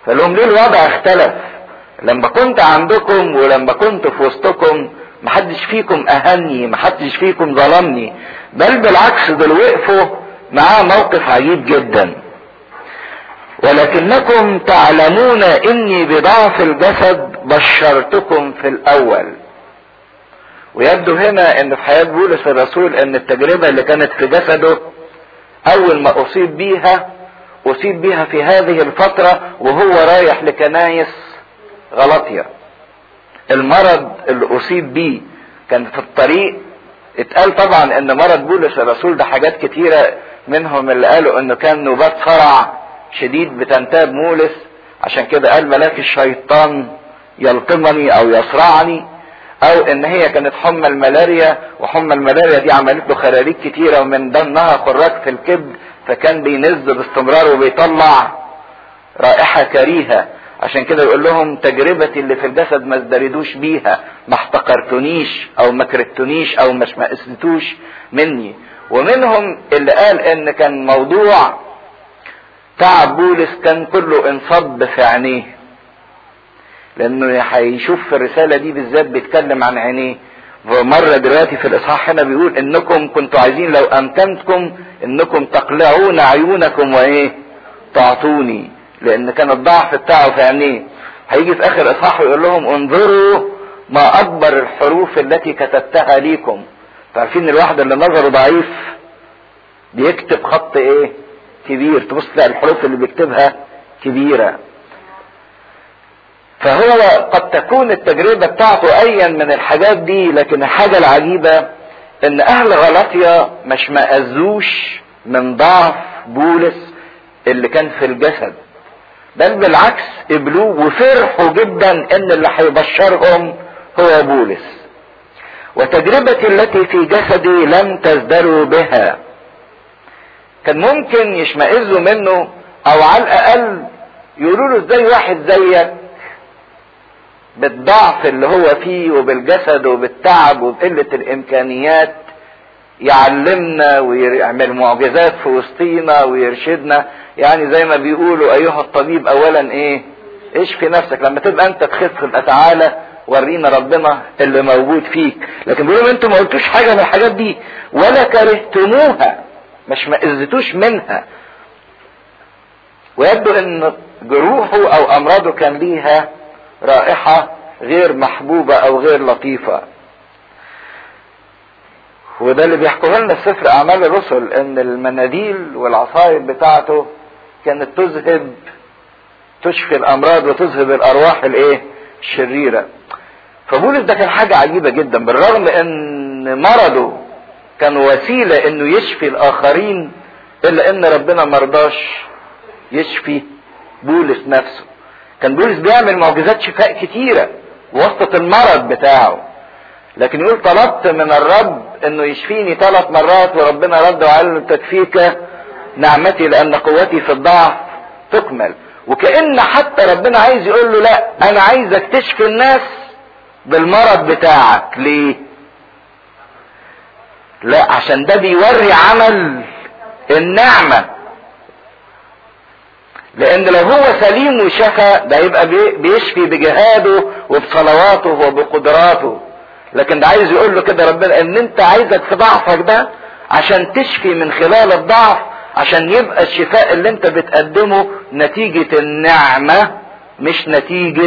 فقال لهم ليه الوضع اختلف لما كنت عندكم ولما كنت في وسطكم محدش فيكم اهني محدش فيكم ظلمني بل بالعكس دول وقفوا معاه موقف عجيب جدا ولكنكم تعلمون اني بضعف الجسد بشرتكم في الاول ويبدو هنا ان في حياة بولس الرسول ان التجربة اللي كانت في جسده اول ما اصيب بيها اصيب بيها في هذه الفترة وهو رايح لكنايس غلطية المرض اللي اصيب بيه كان في الطريق اتقال طبعا ان مرض بولس الرسول ده حاجات كتيرة منهم اللي قالوا انه كان نوبات صرع شديد بتنتاب مولس عشان كده قال ملاك الشيطان يلطمني او يصرعني او ان هي كانت حمى الملاريا وحمى الملاريا دي عملت له خراريج كتيره ومن ضمنها خراج في الكبد فكان بينز باستمرار وبيطلع رائحه كريهه عشان كده يقول لهم تجربتي اللي في الجسد ما ازدردوش بيها ما احتقرتونيش او ما كرهتونيش او ما اشمئزتوش مني ومنهم اللي قال ان كان موضوع تعب بولس كان كله انصب في عينيه لانه هيشوف في الرسالة دي بالذات بيتكلم عن عينيه ومرة دلوقتي في الاصحاح هنا بيقول انكم كنتوا عايزين لو امكنتكم انكم تقلعون عيونكم وايه تعطوني لان كان الضعف بتاعه في عينيه هيجي في اخر اصحاح يقول لهم انظروا ما اكبر الحروف التي كتبتها ليكم عارفين الواحد اللي نظره ضعيف بيكتب خط ايه كبير تبص تلاقي الحروف اللي بيكتبها كبيرة فهو قد تكون التجربة بتاعته ايا من الحاجات دي لكن الحاجة العجيبة ان اهل غلطية مش مأذوش من ضعف بولس اللي كان في الجسد بل بالعكس قبلوه وفرحوا جدا ان اللي هيبشرهم هو بولس وتجربتي التي في جسدي لم تزدروا بها كان ممكن يشمئزوا منه او على الاقل يقولوا له ازاي واحد زيك بالضعف اللي هو فيه وبالجسد وبالتعب وبقلة الامكانيات يعلمنا ويعمل معجزات في وسطينا ويرشدنا يعني زي ما بيقولوا ايها الطبيب اولا ايه اشفي نفسك لما تبقى انت تخف يبقى تعالى ورينا ربنا اللي موجود فيك لكن بيقولوا انتوا ما قلتوش حاجه من الحاجات دي ولا كرهتموها مش ما اذتوش منها ويبدو ان جروحه او امراضه كان ليها رائحه غير محبوبه او غير لطيفه وده اللي بيحكوه لنا في سفر اعمال الرسل ان المناديل والعصايب بتاعته كانت تذهب تشفي الامراض وتذهب الارواح الايه الشريره فبولس ده كان حاجه عجيبه جدا بالرغم ان مرضه كان وسيله انه يشفي الاخرين الا ان ربنا مرضاش يشفي بولس نفسه كان بولس بيعمل معجزات شفاء كتيره وسط المرض بتاعه لكن يقول طلبت من الرب انه يشفيني ثلاث مرات وربنا رد وقال له تكفيك نعمتي لان قوتي في الضعف تكمل وكأن حتى ربنا عايز يقول له لا انا عايزك تشفي الناس بالمرض بتاعك ليه لا عشان ده بيوري عمل النعمة لان لو هو سليم وشفى ده يبقى بيشفي بجهاده وبصلواته وبقدراته لكن ده عايز يقول له كده ربنا ان انت عايزك في ضعفك ده عشان تشفي من خلال الضعف عشان يبقى الشفاء اللي انت بتقدمه نتيجة النعمة مش نتيجة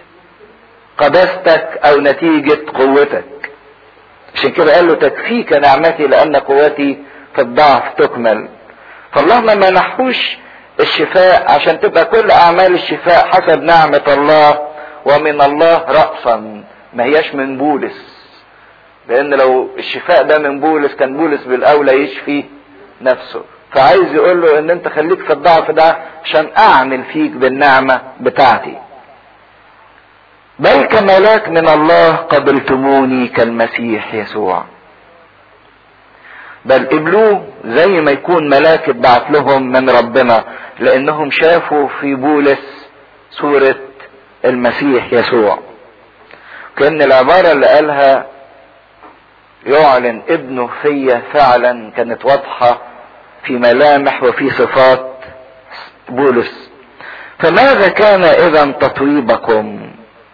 قداستك او نتيجة قوتك عشان كده قال له تكفيك نعمتي لان قوتي في الضعف تكمل فالله ما منحوش الشفاء عشان تبقى كل اعمال الشفاء حسب نعمة الله ومن الله رأسا ما هياش من بولس لان لو الشفاء ده من بولس كان بولس بالاولى يشفي نفسه فعايز يقول له ان انت خليك في الضعف ده عشان اعمل فيك بالنعمة بتاعتي بل كملاك من الله قبلتموني كالمسيح يسوع بل قبلوه زي ما يكون ملاك اتبعت لهم من ربنا لانهم شافوا في بولس صورة المسيح يسوع كان العبارة اللي قالها يعلن ابنه فيا فعلا كانت واضحة في ملامح وفي صفات بولس فماذا كان اذا تطويبكم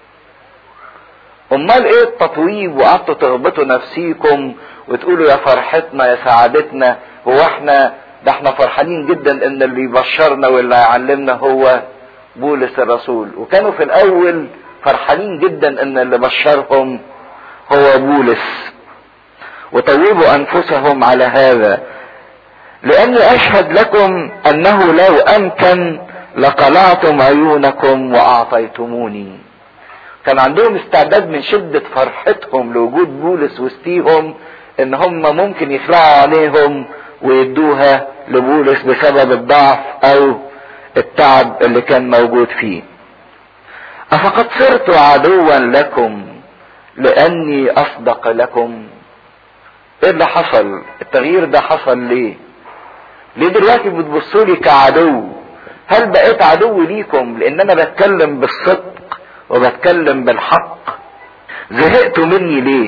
امال ايه التطويب وقعدتوا تغبطوا نفسيكم وتقولوا يا فرحتنا يا سعادتنا هو احنا ده احنا فرحانين جدا ان اللي يبشرنا واللي يعلمنا هو بولس الرسول وكانوا في الاول فرحانين جدا ان اللي بشرهم هو بولس وطوبوا انفسهم على هذا لاني اشهد لكم انه لو امكن لقلعتم عيونكم واعطيتموني كان عندهم استعداد من شدة فرحتهم لوجود بولس وسطيهم ان هم ممكن يخلعوا عليهم ويدوها لبولس بسبب الضعف او التعب اللي كان موجود فيه افقد صرت عدوا لكم لاني اصدق لكم ايه اللي حصل التغيير ده حصل ليه ليه دلوقتي بتبصوا لي كعدو هل بقيت عدو ليكم لان انا بتكلم بالصدق وبتكلم بالحق زهقتوا مني ليه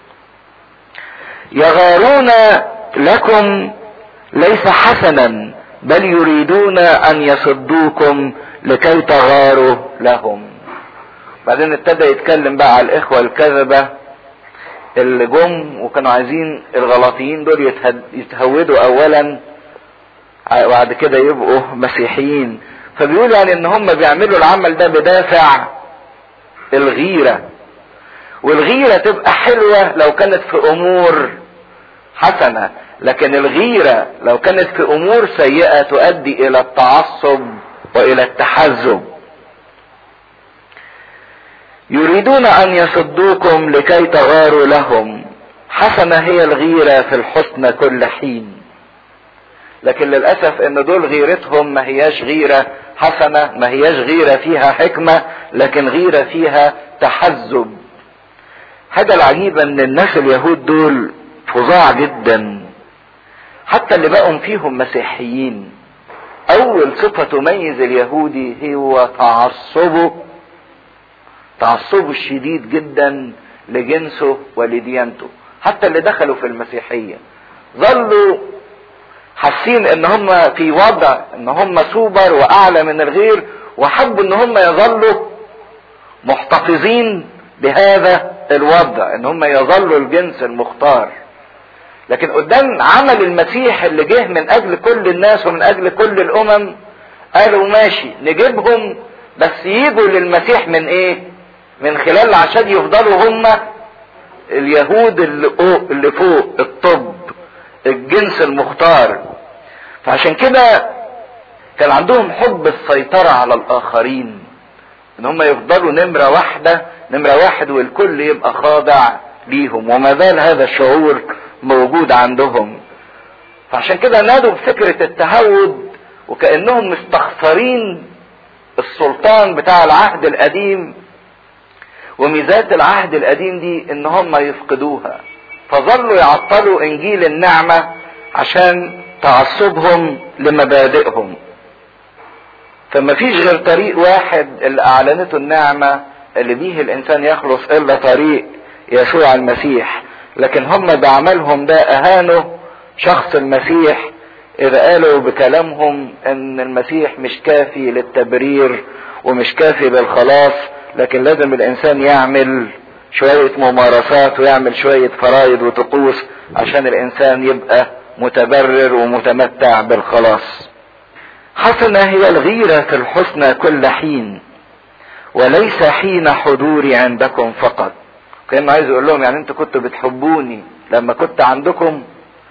يغارون لكم ليس حسنا بل يريدون ان يصدوكم لكي تغاروا لهم بعدين ابتدى يتكلم بقى على الاخوة الكذبة اللي جم وكانوا عايزين الغلاطيين دول يتهودوا اولا وبعد كده يبقوا مسيحيين فبيقول يعني ان هم بيعملوا العمل ده بدافع الغيرة والغيرة تبقى حلوة لو كانت في امور حسنة لكن الغيرة لو كانت في امور سيئة تؤدي الى التعصب والى التحزب يريدون ان يصدوكم لكي تغاروا لهم حسنة هي الغيرة في الحسنى كل حين لكن للأسف ان دول غيرتهم ما هياش غيرة حسنة ما هياش غيرة فيها حكمة لكن غيرة فيها تحزب حاجة العجيبة ان الناس اليهود دول فظاع جدا حتى اللي بقوا فيهم مسيحيين اول صفة تميز اليهودي هو تعصبه تعصبه الشديد جدا لجنسه ولديانته حتى اللي دخلوا في المسيحية ظلوا حاسين ان هم في وضع ان هم سوبر واعلى من الغير وحبوا ان هم يظلوا محتفظين بهذا الوضع ان هم يظلوا الجنس المختار لكن قدام عمل المسيح اللي جه من اجل كل الناس ومن اجل كل الامم قالوا ماشي نجيبهم بس يجوا للمسيح من ايه من خلال عشان يفضلوا هم اليهود اللي فوق, اللي فوق الطب الجنس المختار فعشان كده كان عندهم حب السيطرة على الآخرين إن هم يفضلوا نمرة واحدة نمرة واحد والكل يبقى خاضع ليهم وما زال هذا الشعور موجود عندهم فعشان كده نادوا بفكرة التهود وكأنهم مستخسرين السلطان بتاع العهد القديم وميزات العهد القديم دي ان هم يفقدوها فظلوا يعطلوا انجيل النعمة عشان تعصبهم لمبادئهم فما فيش غير طريق واحد اللي اعلنته النعمة اللي بيه الانسان يخلص الا طريق يسوع المسيح لكن هم بعملهم ده اهانوا شخص المسيح اذا قالوا بكلامهم ان المسيح مش كافي للتبرير ومش كافي للخلاص لكن لازم الانسان يعمل شوية ممارسات ويعمل شوية فرائض وطقوس عشان الانسان يبقى متبرر ومتمتع بالخلاص حسنة هي الغيرة في الحسنى كل حين وليس حين حضوري عندكم فقط كان عايز يقول لهم يعني انتوا كنتوا بتحبوني لما كنت عندكم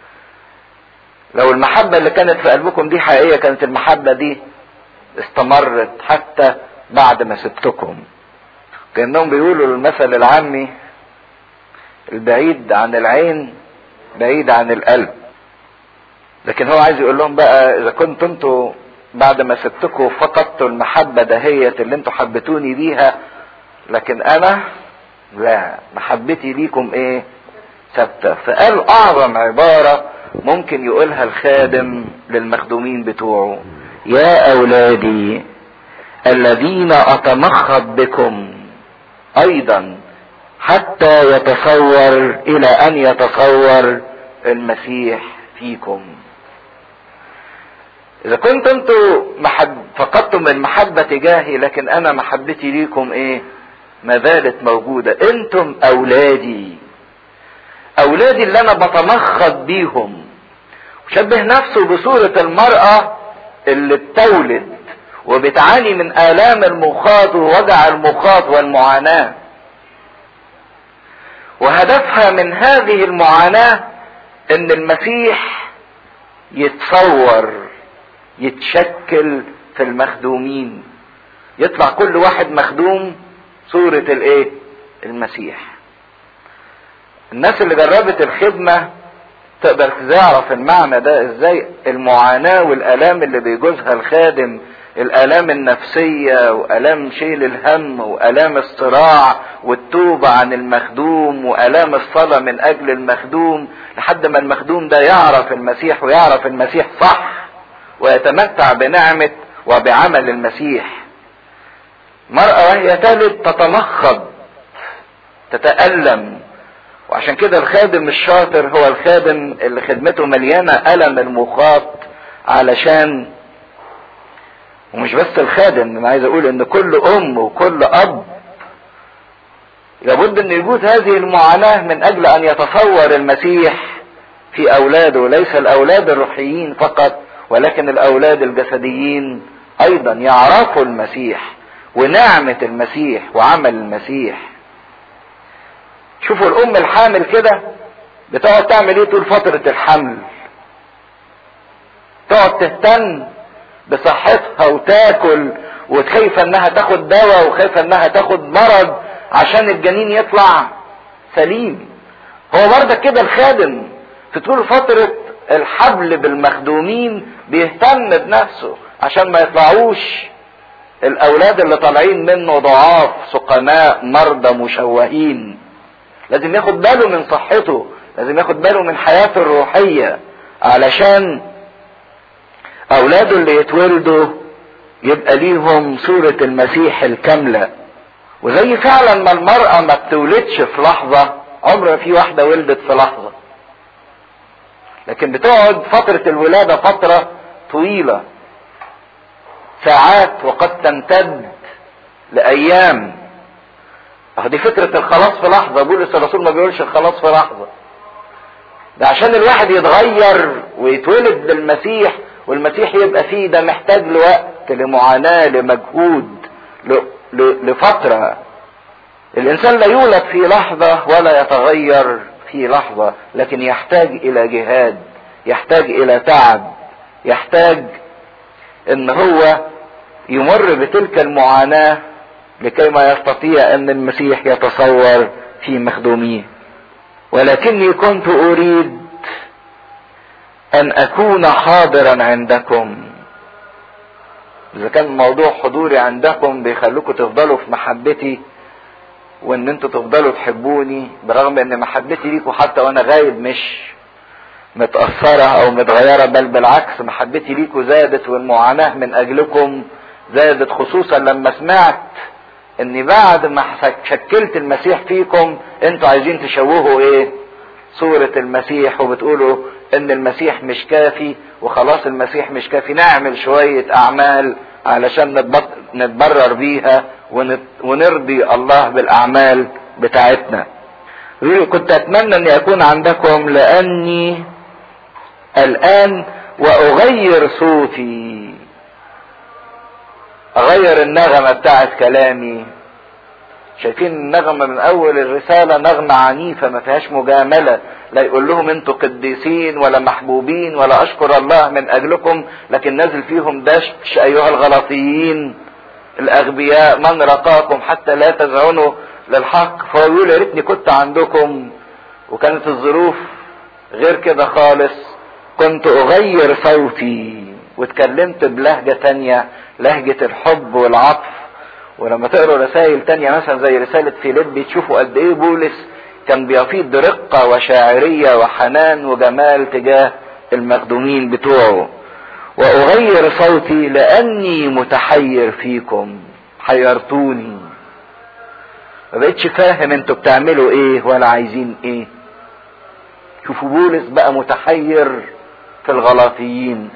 لو المحبة اللي كانت في قلبكم دي حقيقية كانت المحبة دي استمرت حتى بعد ما سبتكم كأنهم بيقولوا المثل العامي البعيد عن العين بعيد عن القلب لكن هو عايز يقول لهم بقى اذا كنتوا انتوا بعد ما سبتكم فقدتوا المحبة دهيت اللي انتوا حبيتوني بيها لكن انا لا محبتي ليكم ايه ثابتة فقال اعظم عبارة ممكن يقولها الخادم للمخدومين بتوعه يا اولادي الذين اتمخض بكم ايضا حتى يتصور الى ان يتصور المسيح فيكم اذا كنت انتوا محب فقدتم المحبة تجاهي لكن انا محبتي ليكم ايه ما زالت موجودة انتم اولادي اولادي اللي انا بتمخض بيهم وشبه نفسه بصورة المرأة اللي بتولد وبتعاني من الام المخاط ووجع المخاط والمعاناة وهدفها من هذه المعاناة ان المسيح يتصور يتشكل في المخدومين يطلع كل واحد مخدوم صورة الايه المسيح الناس اللي جربت الخدمة تقدر تعرف المعنى ده ازاي المعاناة والالام اللي بيجوزها الخادم الالام النفسية والام شيل الهم والام الصراع والتوبة عن المخدوم والام الصلاة من اجل المخدوم لحد ما المخدوم ده يعرف المسيح ويعرف المسيح صح ويتمتع بنعمة وبعمل المسيح مرأة وهي تلد تتمخض تتألم وعشان كده الخادم الشاطر هو الخادم اللي خدمته مليانة ألم المخاط علشان ومش بس الخادم انا عايز اقول ان كل ام وكل اب لابد ان يجوز هذه المعاناة من اجل ان يتصور المسيح في اولاده ليس الاولاد الروحيين فقط ولكن الاولاد الجسديين ايضا يعرفوا المسيح ونعمة المسيح وعمل المسيح شوفوا الام الحامل كده بتقعد تعمل ايه طول فترة الحمل تقعد تهتم بصحتها وتاكل وخايفة انها تاخد دواء وخايفة انها تاخد مرض عشان الجنين يطلع سليم هو برضك كده الخادم في طول فترة الحبل بالمخدومين بيهتم بنفسه عشان ما يطلعوش الاولاد اللي طالعين منه ضعاف سقماء مرضى مشوهين لازم ياخد باله من صحته لازم ياخد باله من حياته الروحية علشان اولاده اللي يتولدوا يبقى ليهم صورة المسيح الكاملة وزي فعلا ما المرأة ما بتولدش في لحظة عمر في واحدة ولدت في لحظة لكن بتقعد فترة الولادة فترة طويلة ساعات وقد تمتد لأيام اهو دي فكرة الخلاص في لحظة بولس الرسول ما بيقولش الخلاص في لحظة ده عشان الواحد يتغير ويتولد بالمسيح والمسيح يبقى فيه ده محتاج لوقت لمعاناة لمجهود لفترة الانسان لا يولد في لحظة ولا يتغير في لحظة لكن يحتاج الى جهاد يحتاج الى تعب يحتاج ان هو يمر بتلك المعاناة لكي ما يستطيع ان المسيح يتصور في مخدوميه ولكني كنت اريد ان اكون حاضرا عندكم اذا كان موضوع حضوري عندكم بيخلوكم تفضلوا في محبتي وان انتوا تفضلوا تحبوني برغم ان محبتي ليكم حتى وانا غايب مش متأثرة او متغيرة بل بالعكس محبتي ليكم زادت والمعاناة من اجلكم زادت خصوصا لما سمعت ان بعد ما شكلت المسيح فيكم انتوا عايزين تشوهوا ايه صورة المسيح وبتقولوا ان المسيح مش كافي وخلاص المسيح مش كافي نعمل شوية اعمال علشان نتبرر بيها ونرضي الله بالاعمال بتاعتنا كنت اتمنى اني اكون عندكم لاني الان واغير صوتي اغير النغمة بتاعت كلامي شايفين النغمة من اول الرسالة نغمة عنيفة ما فيهاش مجاملة لا يقول لهم انتوا قديسين ولا محبوبين ولا اشكر الله من اجلكم لكن نازل فيهم دش ايها الغلطيين الاغبياء من رقاكم حتى لا تزعنوا للحق فهو يقول يا ريتني كنت عندكم وكانت الظروف غير كده خالص كنت اغير صوتي واتكلمت بلهجة تانية لهجة الحب والعطف ولما تقروا رسائل تانية مثلا زي رسالة فيليب تشوفوا قد ايه بولس كان بيفيض برقة وشاعرية وحنان وجمال تجاه المخدومين بتوعه واغير صوتي لاني متحير فيكم حيرتوني ما بقتش فاهم انتوا بتعملوا ايه ولا عايزين ايه شوفوا بولس بقى متحير في الغلاطيين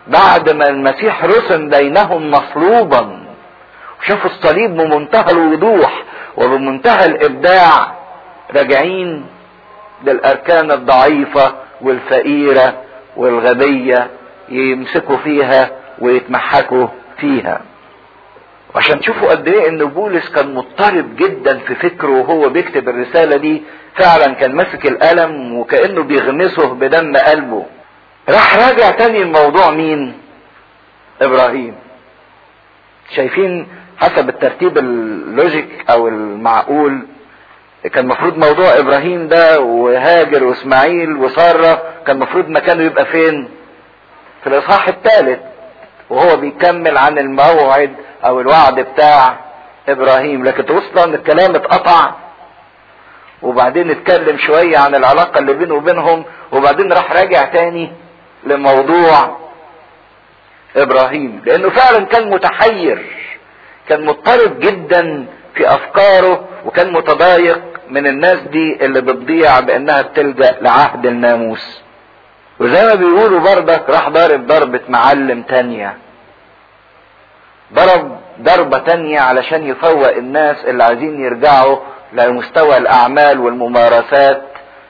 بعد ما المسيح رسم بينهم مصلوبا وشافوا الصليب بمنتهى الوضوح وبمنتهى الابداع راجعين للاركان الضعيفة والفقيرة والغبية يمسكوا فيها ويتمحكوا فيها وعشان تشوفوا قد ايه ان بولس كان مضطرب جدا في فكره وهو بيكتب الرسالة دي فعلا كان ماسك القلم وكأنه بيغمسه بدم قلبه راح راجع تاني الموضوع مين ابراهيم شايفين حسب الترتيب اللوجيك او المعقول كان المفروض موضوع ابراهيم ده وهاجر واسماعيل وساره كان المفروض مكانه يبقى فين في الاصحاح الثالث وهو بيكمل عن الموعد او الوعد بتاع ابراهيم لكن توصل ان الكلام اتقطع وبعدين اتكلم شوية عن العلاقة اللي بينه وبينهم وبعدين راح راجع تاني لموضوع ابراهيم لانه فعلا كان متحير كان مضطرب جدا في افكاره وكان متضايق من الناس دي اللي بتضيع بانها بتلجأ لعهد الناموس وزي ما بيقولوا برضك راح ضارب ضربة معلم تانية ضرب ضربة تانية علشان يفوق الناس اللي عايزين يرجعوا لمستوى الاعمال والممارسات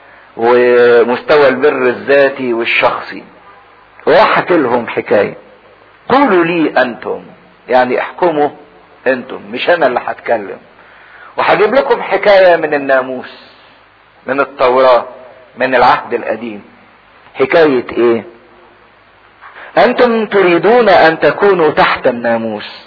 ومستوى البر الذاتي والشخصي وراح لهم حكاية قولوا لي انتم يعني احكموا انتم مش انا اللي هتكلم وهجيب لكم حكاية من الناموس من التوراة من العهد القديم حكاية ايه انتم تريدون ان تكونوا تحت الناموس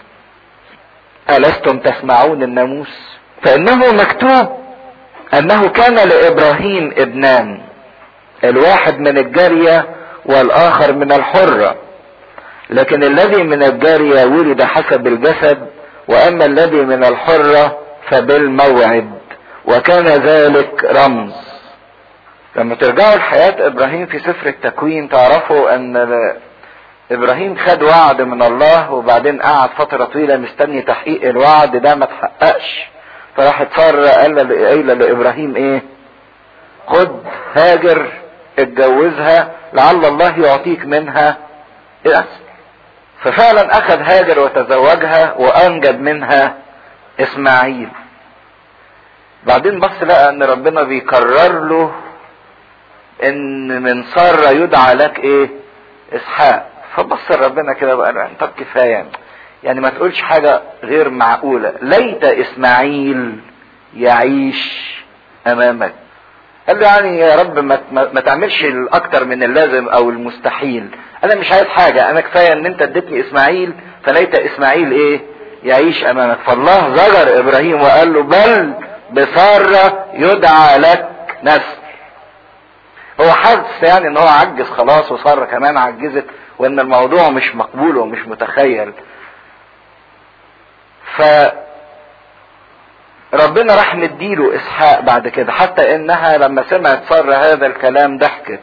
الستم تسمعون الناموس فانه مكتوب انه كان لابراهيم ابنان الواحد من الجارية والاخر من الحرة لكن الذي من الجارية ولد حسب الجسد واما الذي من الحرة فبالموعد وكان ذلك رمز لما ترجعوا لحياة ابراهيم في سفر التكوين تعرفوا ان ابراهيم خد وعد من الله وبعدين قعد فترة طويلة مستني تحقيق الوعد ده ما تحققش فراحت سارة قايلة لابراهيم ايه خد هاجر اتجوزها لعل الله يعطيك منها الاسم ففعلا اخذ هاجر وتزوجها وانجب منها اسماعيل بعدين بص لقى ان ربنا بيكرر له ان من سارة يدعى لك ايه اسحاق فبص ربنا كده بقى طب كفاية يعني ما تقولش حاجة غير معقولة ليت اسماعيل يعيش امامك قال له يعني يا رب ما, ما تعملش الاكتر من اللازم او المستحيل انا مش عايز حاجة انا كفاية ان انت اديتني اسماعيل فليت اسماعيل ايه يعيش امامك فالله زجر ابراهيم وقال له بل بسارة يدعى لك نسل هو حاسس يعني ان هو عجز خلاص وسارة كمان عجزت وان الموضوع مش مقبول ومش متخيل ف ربنا راح مديله اسحاق بعد كده حتى انها لما سمعت سارة هذا الكلام ضحكت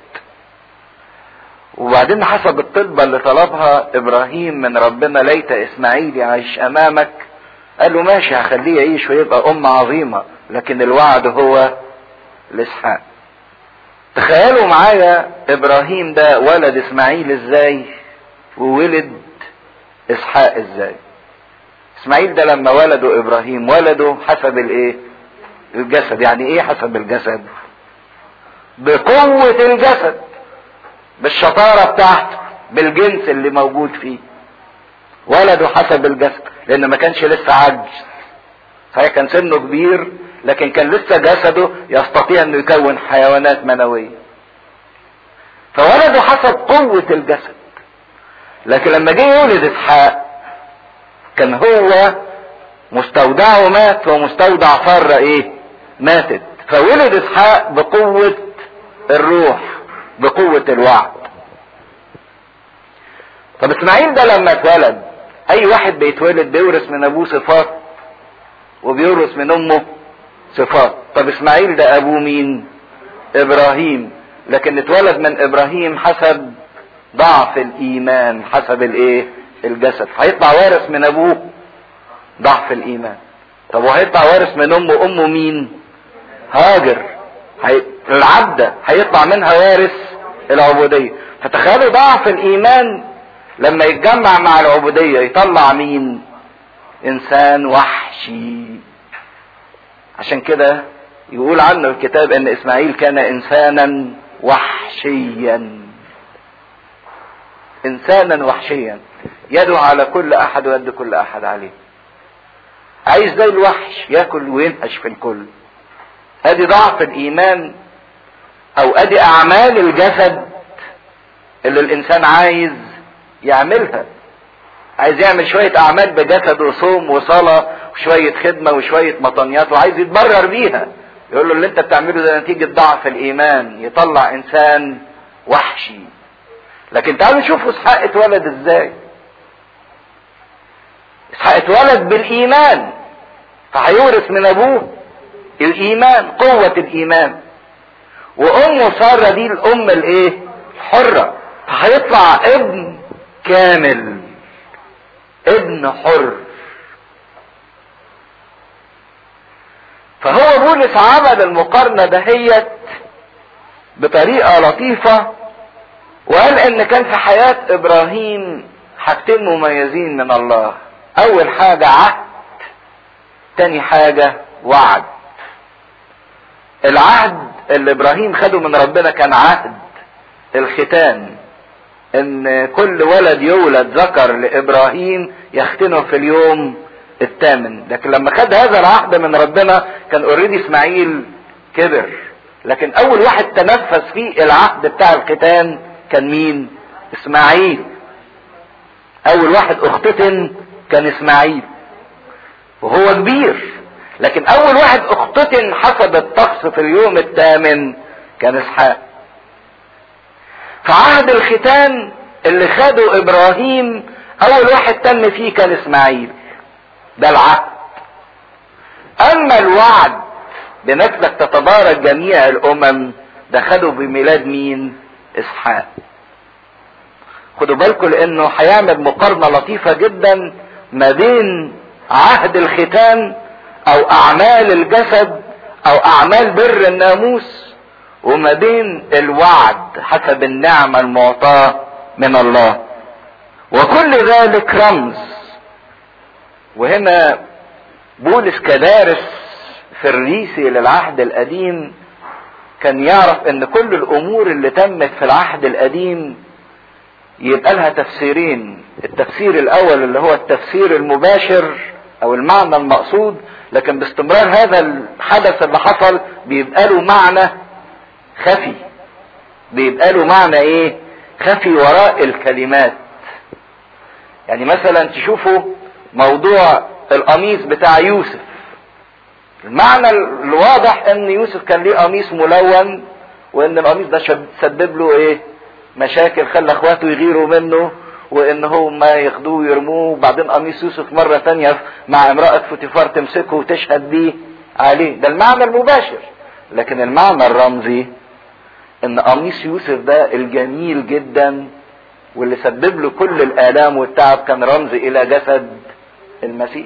وبعدين حسب الطلبة اللي طلبها ابراهيم من ربنا ليت اسماعيل يعيش امامك قال له ماشي هخليه يعيش ويبقى ام عظيمة لكن الوعد هو الاسحاق تخيلوا معايا ابراهيم ده ولد اسماعيل ازاي وولد اسحاق ازاي اسماعيل ده لما ولده ابراهيم ولده حسب الايه الجسد يعني ايه حسب الجسد بقوة الجسد بالشطارة بتاعته بالجنس اللي موجود فيه ولده حسب الجسد لان ما كانش لسه عجز صحيح كان سنه كبير لكن كان لسه جسده يستطيع انه يكون حيوانات منوية فولده حسب قوة الجسد لكن لما جه يولد اسحاق كان هو مستودعه مات ومستودع سارة ايه ماتت فولد اسحاق بقوة الروح بقوة الوعد طب اسماعيل ده لما اتولد اي واحد بيتولد بيورث من ابوه صفات وبيورث من امه صفات طب اسماعيل ده ابوه مين ابراهيم لكن اتولد من ابراهيم حسب ضعف الايمان حسب الايه الجسد هيطلع وارث من ابوه ضعف الايمان طب وهيطلع وارث من امه امه مين هاجر هي... العبدة هيطلع منها وارث العبودية فتخيلوا ضعف الايمان لما يتجمع مع العبودية يطلع مين انسان وحشي عشان كده يقول عنه الكتاب ان اسماعيل كان انسانا وحشيا انسانا وحشيا يده على كل احد ويد كل احد عليه عايز زي الوحش ياكل وينقش في الكل ادي ضعف الايمان او ادي اعمال الجسد اللي الانسان عايز يعملها عايز يعمل شوية اعمال بجسد وصوم وصلاة وشوية خدمة وشوية مطنيات وعايز يتبرر بيها يقول له اللي انت بتعمله ده نتيجة ضعف الايمان يطلع انسان وحشي لكن تعالوا نشوف اسحاق اتولد ازاي اسحاق اتولد بالايمان فهيورث من ابوه الايمان قوة الايمان وامه سارة دي الام الايه الحرة فهيطلع ابن كامل ابن حر فهو بولس عمل المقارنة دهيت بطريقة لطيفة وقال ان كان في حياة ابراهيم حاجتين مميزين من الله اول حاجة عهد تاني حاجة وعد العهد اللي ابراهيم خده من ربنا كان عهد الختان ان كل ولد يولد ذكر لابراهيم يختنه في اليوم الثامن لكن لما خد هذا العهد من ربنا كان اوريدي اسماعيل كبر لكن اول واحد تنفذ فيه العهد بتاع الختان كان مين اسماعيل اول واحد اختتن كان اسماعيل وهو كبير لكن اول واحد اختتن حسب الطقس في اليوم الثامن كان اسحاق فعهد الختان اللي خده ابراهيم اول واحد تم فيه كان اسماعيل ده العهد اما الوعد بنسلك تتبارك جميع الامم ده خده بميلاد مين اسحاق خدوا بالكم لانه هيعمل مقارنه لطيفه جدا ما بين عهد الختان او اعمال الجسد او اعمال بر الناموس وما بين الوعد حسب النعمه المعطاه من الله وكل ذلك رمز وهنا بولس كدارس فريسي للعهد القديم كان يعرف ان كل الامور اللي تمت في العهد القديم يبقى لها تفسيرين التفسير الاول اللي هو التفسير المباشر او المعنى المقصود لكن باستمرار هذا الحدث اللي حصل بيبقى له معنى خفي بيبقى له معنى ايه خفي وراء الكلمات يعني مثلا تشوفوا موضوع القميص بتاع يوسف المعنى الواضح ان يوسف كان ليه قميص ملون وان القميص ده سبب له ايه مشاكل خلى اخواته يغيروا منه وان هم ياخدوه ويرموه وبعدين قميص يوسف مرة تانية مع امرأة فوتيفار تمسكه وتشهد بيه عليه ده المعنى المباشر لكن المعنى الرمزي ان قميص يوسف ده الجميل جدا واللي سبب له كل الالام والتعب كان رمز الى جسد المسيح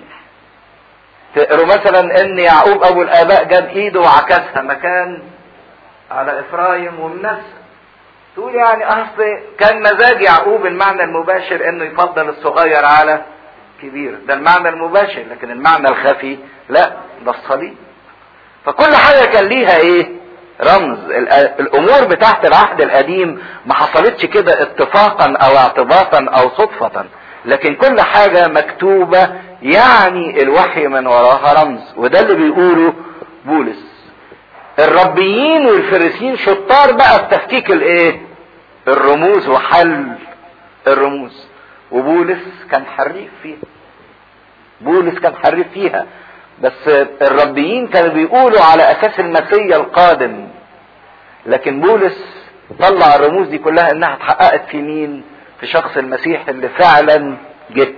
تقروا مثلا ان يعقوب ابو الاباء جاب ايده وعكسها مكان على افرايم ومنسى تقول يعني اصل كان مزاج يعقوب المعنى المباشر انه يفضل الصغير على كبير ده المعنى المباشر لكن المعنى الخفي لا ده الصليب فكل حاجه كان ليها ايه رمز الامور بتاعت العهد القديم ما حصلتش كده اتفاقا او اعتباطا او صدفة لكن كل حاجة مكتوبة يعني الوحي من وراها رمز وده اللي بيقوله بولس الربيين والفريسيين شطار بقى في تفكيك الايه الرموز وحل الرموز وبولس كان حريف فيها بولس كان حريف فيها بس الربيين كانوا بيقولوا على اساس المسيا القادم لكن بولس طلع الرموز دي كلها انها اتحققت في مين في شخص المسيح اللي فعلا جه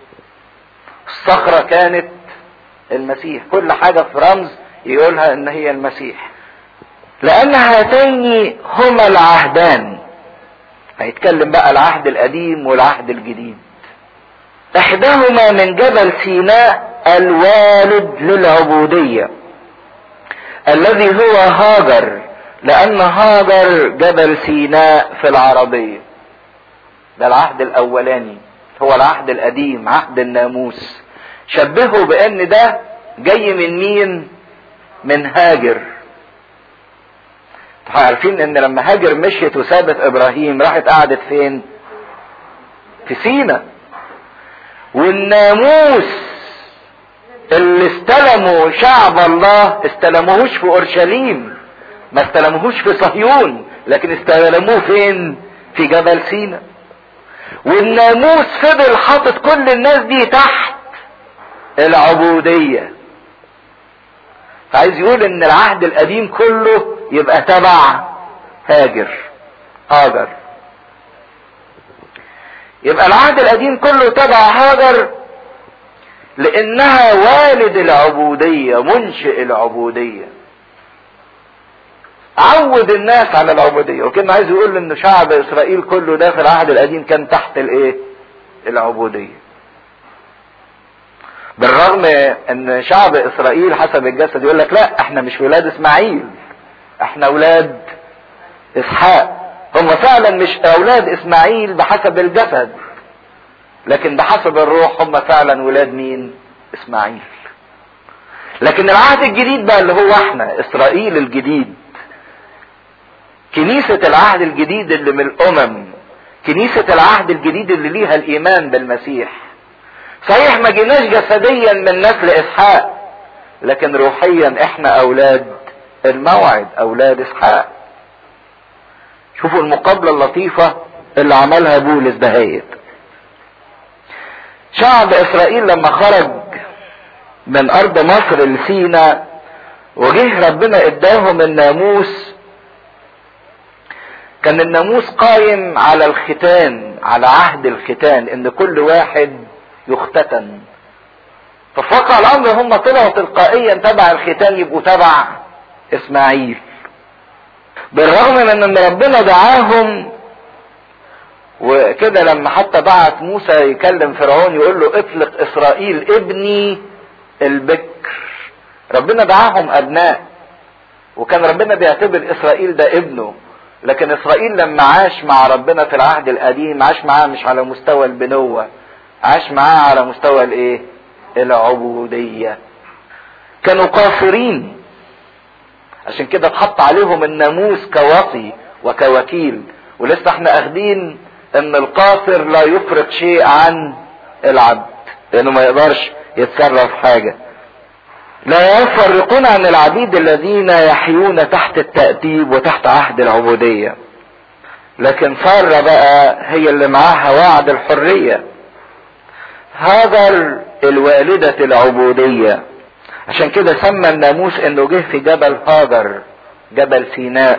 الصخرة كانت المسيح كل حاجة في رمز يقولها ان هي المسيح لان هاتين هما العهدان هيتكلم بقى العهد القديم والعهد الجديد احداهما من جبل سيناء الوالد للعبودية الذي هو هاجر لان هاجر جبل سيناء في العربية ده العهد الاولاني هو العهد القديم عهد الناموس شبهه بان ده جاي من مين من هاجر عارفين ان لما هاجر مشيت وسابت ابراهيم راحت قعدت فين في سينا والناموس اللي استلموا شعب الله استلموهوش في اورشليم ما استلموهوش في صهيون لكن استلموه فين في جبل سينا والناموس فضل حاطط كل الناس دي تحت العبودية فعايز يقول ان العهد القديم كله يبقى تبع هاجر هاجر يبقى العهد القديم كله تبع هاجر لانها والد العبودية منشئ العبودية عود الناس على العبودية وكان عايز يقول ان شعب اسرائيل كله ده في العهد القديم كان تحت الايه العبودية بالرغم ان شعب اسرائيل حسب الجسد يقول لك لا احنا مش ولاد اسماعيل احنا اولاد اسحاق هم فعلا مش اولاد اسماعيل بحسب الجسد لكن بحسب الروح هم فعلا ولاد مين اسماعيل لكن العهد الجديد بقى اللي هو احنا اسرائيل الجديد كنيسة العهد الجديد اللي من الامم كنيسة العهد الجديد اللي ليها الايمان بالمسيح صحيح ما جيناش جسديا من نسل اسحاق لكن روحيا احنا اولاد الموعد اولاد اسحاق شوفوا المقابله اللطيفه اللي عملها بولس دهيت شعب اسرائيل لما خرج من ارض مصر لسينا وجه ربنا اداهم الناموس كان الناموس قايم على الختان على عهد الختان ان كل واحد يختتن ففي واقع الامر هم طلعوا تلقائيا تبع الختان يبقوا تبع اسماعيل بالرغم من ان ربنا دعاهم وكده لما حتى بعت موسى يكلم فرعون يقول له اطلق اسرائيل ابني البكر ربنا دعاهم ابناء وكان ربنا بيعتبر اسرائيل ده ابنه لكن اسرائيل لما عاش مع ربنا في العهد القديم عاش معاه مش على مستوى البنوة عاش معاه على مستوى الايه العبودية كانوا قاصرين عشان كده اتحط عليهم الناموس كوصي وكوكيل ولسه احنا اخدين ان القاصر لا يفرق شيء عن العبد لانه ما يقدرش يتصرف حاجة لا يفرقون عن العبيد الذين يحيون تحت التأديب وتحت عهد العبودية لكن سارة بقى هي اللي معاها وعد الحرية هاجر الوالدة العبودية عشان كده سمى الناموس انه جه في جبل هاجر جبل سيناء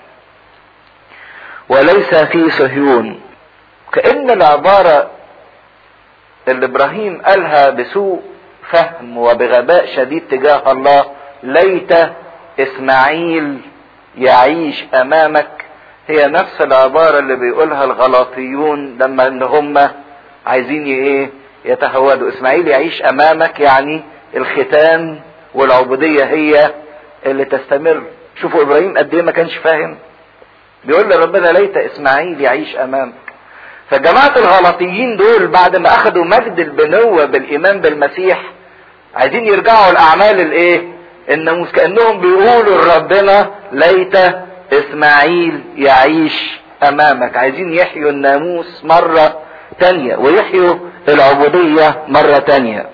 وليس في صهيون كأن العبارة اللي ابراهيم قالها بسوء فهم وبغباء شديد تجاه الله ليت اسماعيل يعيش امامك هي نفس العبارة اللي بيقولها الغلاطيون لما ان هم عايزين ايه يتهودوا اسماعيل يعيش امامك يعني الختان والعبودية هي اللي تستمر شوفوا ابراهيم قد ايه ما كانش فاهم بيقول لربنا ليت اسماعيل يعيش امامك فجماعة الغلطيين دول بعد ما اخدوا مجد البنوة بالايمان بالمسيح عايزين يرجعوا الاعمال الايه الناموس كانهم بيقولوا لربنا ليت اسماعيل يعيش امامك عايزين يحيوا الناموس مرة تانية ويحيوا العبودية مرة تانية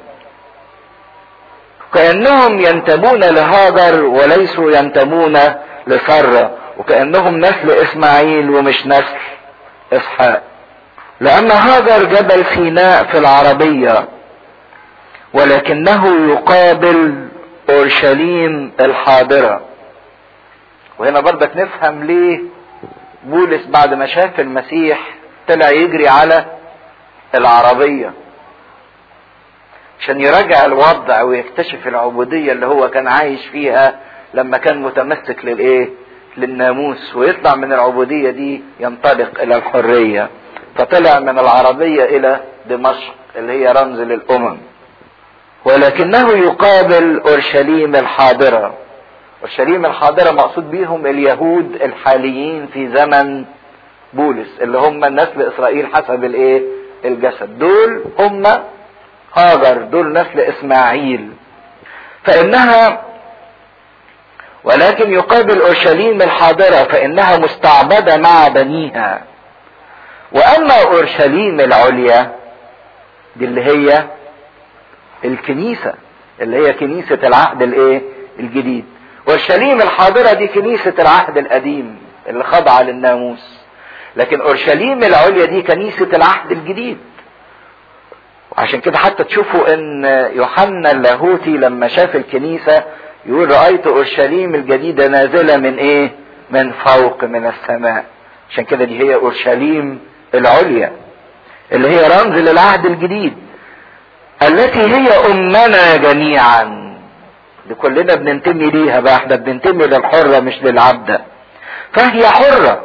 كأنهم ينتمون لهاجر وليسوا ينتمون لسرة وكأنهم نسل اسماعيل ومش نسل اسحاق لأن هاجر جبل سيناء في العربية ولكنه يقابل أورشليم الحاضرة وهنا برضك نفهم ليه بولس بعد ما شاف المسيح طلع يجري على العربية عشان يراجع الوضع ويكتشف العبودية اللي هو كان عايش فيها لما كان متمسك للايه للناموس ويطلع من العبودية دي ينطلق الى الحرية فطلع من العربية الى دمشق اللي هي رمز للامم ولكنه يقابل اورشليم الحاضرة اورشليم الحاضرة مقصود بيهم اليهود الحاليين في زمن بولس اللي هم نسل اسرائيل حسب الايه الجسد دول هم هاجر دول نسل اسماعيل فانها ولكن يقابل اورشليم الحاضره فانها مستعبده مع بنيها واما اورشليم العليا دي اللي هي الكنيسه اللي هي كنيسه العهد الايه الجديد اورشليم الحاضره دي كنيسه العهد القديم اللي خاضعه للناموس لكن اورشليم العليا دي كنيسه العهد الجديد وعشان كده حتى تشوفوا ان يوحنا اللاهوتي لما شاف الكنيسه يقول رايت اورشليم الجديده نازله من ايه من فوق من السماء عشان كده دي هي اورشليم العليا اللي هي رمز للعهد الجديد التي هي امنا جميعا دي كلنا بننتمي ليها بقى احنا بننتمي للحرة مش للعبدة فهي حرة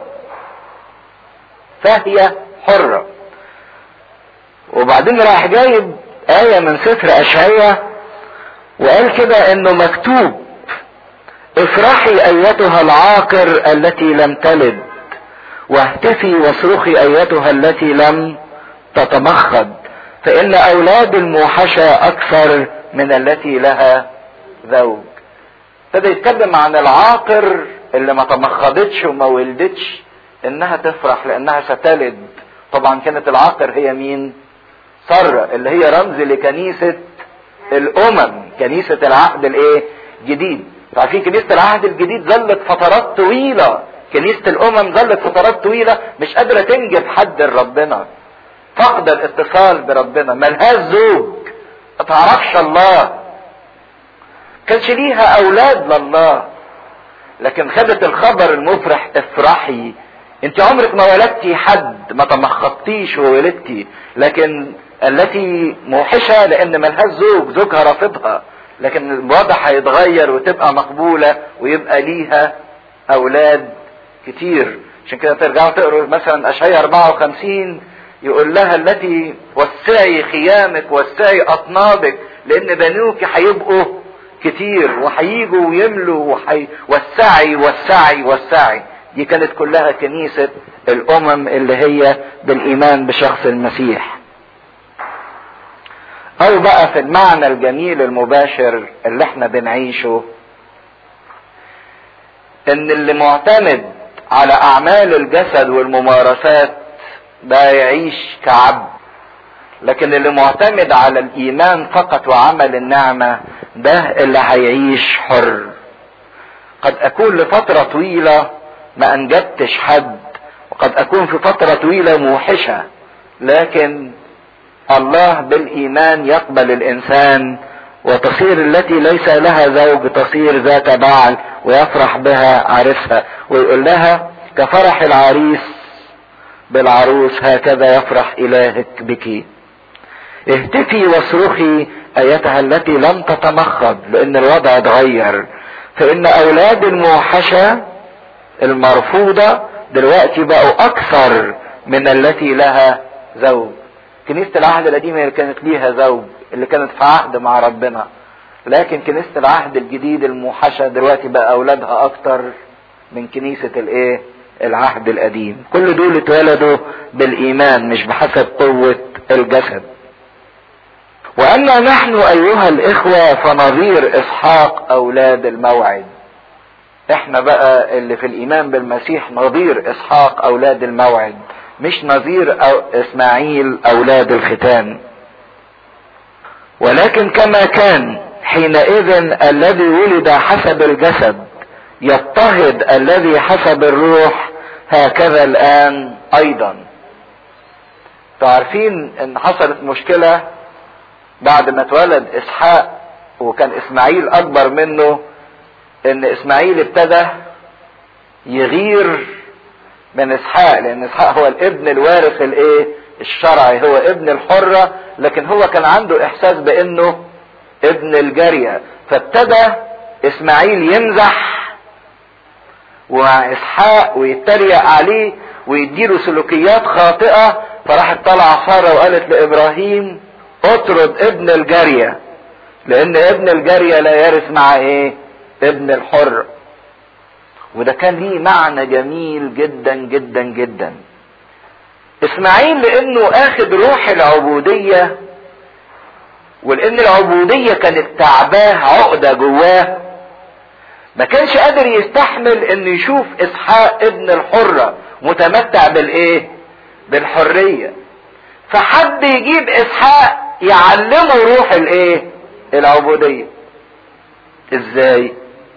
فهي حرة وبعدين راح جايب آية من سفر أشعية وقال كده انه مكتوب افرحي ايتها العاقر التي لم تلد واهتفي واصرخي ايتها التي لم تتمخض فان اولاد الموحشة اكثر من التي لها زوج ابتدى يتكلم عن العاقر اللي ما تمخضتش وما ولدتش انها تفرح لانها ستلد طبعا كانت العاقر هي مين سارة اللي هي رمز لكنيسة الامم كنيسة العهد الايه جديد عارفين كنيسة العهد الجديد ظلت فترات طويلة كنيسة الامم ظلت فترات طويلة مش قادرة تنجب حد لربنا فقد الاتصال بربنا ملهاش زوج ما تعرفش الله كانش ليها اولاد لله لكن خدت الخبر المفرح افرحي انت عمرك ما ولدتي حد ما تمخطتيش وولدتي لكن التي موحشة لان ملهاش زوج زوجها رافضها لكن الوضع هيتغير وتبقى مقبولة ويبقى ليها اولاد كتير عشان كده ترجعوا تقروا مثلا اشعياء 54 يقول لها التي وسعي خيامك وسعي اطنابك لان بنوك هيبقوا كتير وهيجوا ويملوا وحي وسعي وسعي وسعي دي كانت كلها كنيسة الامم اللي هي بالايمان بشخص المسيح او بقى في المعنى الجميل المباشر اللي احنا بنعيشه ان اللي معتمد على اعمال الجسد والممارسات ده يعيش كعبد لكن اللي معتمد على الايمان فقط وعمل النعمة ده اللي هيعيش حر قد اكون لفترة طويلة ما انجبتش حد وقد اكون في فترة طويلة موحشة لكن الله بالايمان يقبل الانسان وتصير التي ليس لها زوج تصير ذات بعل ويفرح بها عرسها ويقول لها كفرح العريس بالعروس هكذا يفرح الهك بك اهتفي واصرخي ايتها التي لم تتمخض لان الوضع اتغير فان اولاد الموحشة المرفوضة دلوقتي بقوا اكثر من التي لها زوج كنيسة العهد القديمة اللي كانت ليها زوج اللي كانت في عهد مع ربنا لكن كنيسة العهد الجديد الموحشة دلوقتي بقى اولادها اكتر من كنيسة الايه العهد القديم كل دول اتولدوا بالايمان مش بحسب قوة الجسد واما نحن ايها الاخوة فنظير اسحاق اولاد الموعد احنا بقى اللي في الايمان بالمسيح نظير اسحاق اولاد الموعد مش نظير أو اسماعيل اولاد الختان ولكن كما كان حينئذ الذي ولد حسب الجسد يضطهد الذي حسب الروح هكذا الان ايضا تعرفين ان حصلت مشكلة بعد ما اتولد اسحاق وكان اسماعيل اكبر منه ان اسماعيل ابتدى يغير من اسحاق لان اسحاق هو الابن الوارث الايه الشرعي هو ابن الحرة لكن هو كان عنده احساس بانه ابن الجارية فابتدى اسماعيل يمزح ومع اسحاق ويتريق عليه ويديله سلوكيات خاطئة فراحت طالعة سارة وقالت لابراهيم اطرد ابن الجارية لان ابن الجارية لا يرث مع ايه ابن الحر وده كان ليه معنى جميل جدا جدا جدا اسماعيل لانه اخد روح العبودية ولان العبودية كانت تعباه عقدة جواه ما كانش قادر يستحمل انه يشوف اسحاق ابن الحرة متمتع بالايه بالحرية فحد يجيب اسحاق يعلمه روح الايه العبودية ازاي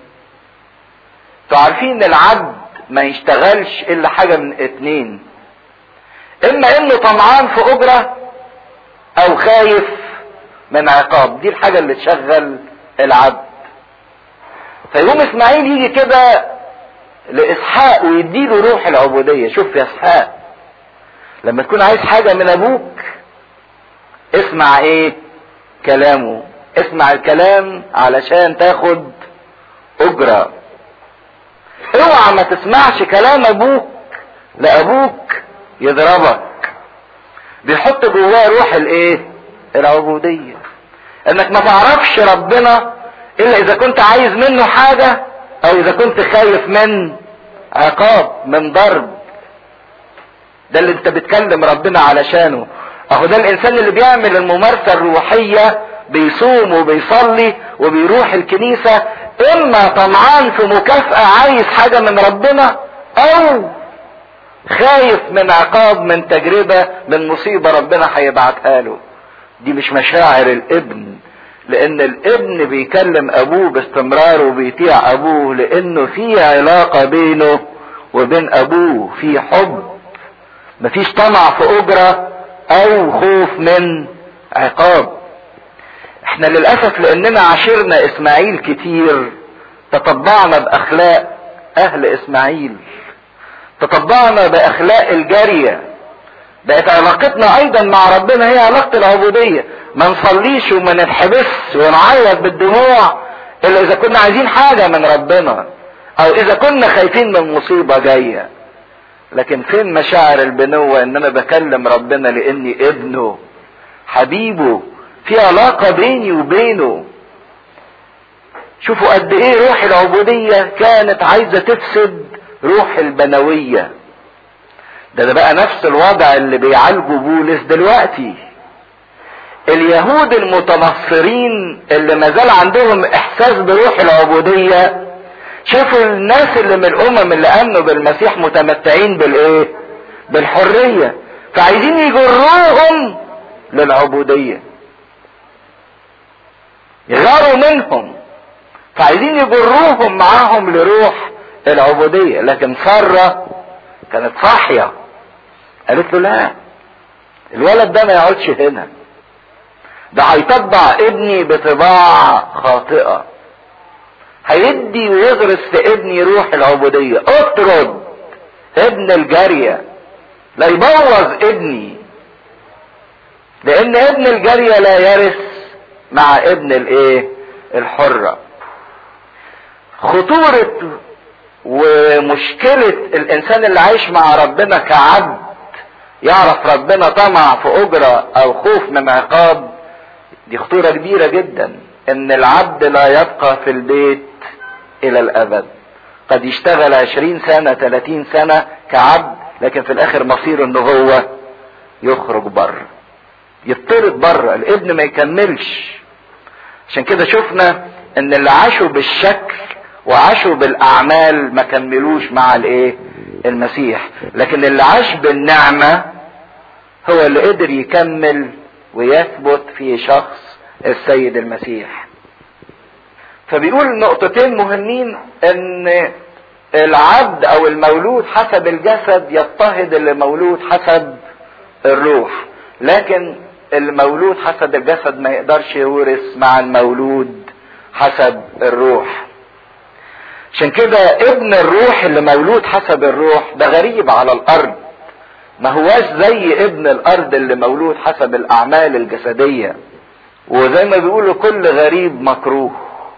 عارفين العبد ما يشتغلش الا حاجة من اتنين اما انه طمعان في اجرة او خايف من عقاب دي الحاجة اللي تشغل العبد فيقوم اسماعيل يجي كده لاسحاق ويديله روح العبودية شوف يا اسحاق لما تكون عايز حاجة من ابوك اسمع ايه كلامه اسمع الكلام علشان تاخد اجرة اوعى ما تسمعش كلام ابوك لابوك يضربك بيحط جواه روح الايه العبودية انك ما تعرفش ربنا الا اذا كنت عايز منه حاجة او اذا كنت خايف من عقاب من ضرب ده اللي انت بتكلم ربنا علشانه اهو ده الانسان اللي بيعمل الممارسة الروحية بيصوم وبيصلي وبيروح الكنيسة اما طمعان في مكافأة عايز حاجة من ربنا او خايف من عقاب من تجربة من مصيبة ربنا هيبعتها له دي مش مشاعر الابن لان الابن بيكلم ابوه باستمرار وبيطيع ابوه لانه في علاقة بينه وبين ابوه في حب مفيش طمع في اجرة او خوف من عقاب احنا للاسف لاننا عاشرنا اسماعيل كتير تطبعنا باخلاق اهل اسماعيل تطبعنا باخلاق الجارية بقت علاقتنا ايضا مع ربنا هي علاقة العبودية ما نصليش وما نتحبس ونعيط بالدموع الا اذا كنا عايزين حاجة من ربنا او اذا كنا خايفين من مصيبة جاية لكن فين مشاعر البنوة ان انا بكلم ربنا لاني ابنه حبيبه في علاقة بيني وبينه شوفوا قد ايه روح العبودية كانت عايزة تفسد روح البنوية ده ده بقى نفس الوضع اللي بيعالجه بولس دلوقتي اليهود المتنصرين اللي ما زال عندهم احساس بروح العبودية شافوا الناس اللي من الامم اللي امنوا بالمسيح متمتعين بالايه بالحرية فعايزين يجروهم للعبودية يغاروا منهم فعايزين يجروهم معاهم لروح العبودية لكن سارة كانت صاحية قالت له لا الولد ده ما يقعدش هنا ده هيطبع ابني بطباع خاطئة هيدي ويغرس في ابني روح العبودية اطرد ابن الجارية لا يبوظ ابني لان ابن الجارية لا يرث مع ابن الايه الحرة خطورة ومشكلة الانسان اللي عايش مع ربنا كعبد يعرف ربنا طمع في اجرة او خوف من عقاب دي خطورة كبيرة جدا ان العبد لا يبقى في البيت الى الابد قد يشتغل عشرين سنة تلاتين سنة كعبد لكن في الاخر مصيره ان هو يخرج بره يطرد بره الابن ما يكملش عشان كده شفنا ان اللي عاشوا بالشكل وعاشوا بالاعمال ما كملوش مع الايه المسيح لكن اللي عاش بالنعمة هو اللي قدر يكمل ويثبت في شخص السيد المسيح فبيقول نقطتين مهمين ان العبد او المولود حسب الجسد يضطهد اللي مولود حسب الروح لكن المولود حسب الجسد ما يقدرش يورث مع المولود حسب الروح عشان كده ابن الروح اللي مولود حسب الروح ده غريب على الارض ما هواش زي ابن الارض اللي مولود حسب الاعمال الجسدية وزي ما بيقولوا كل غريب مكروه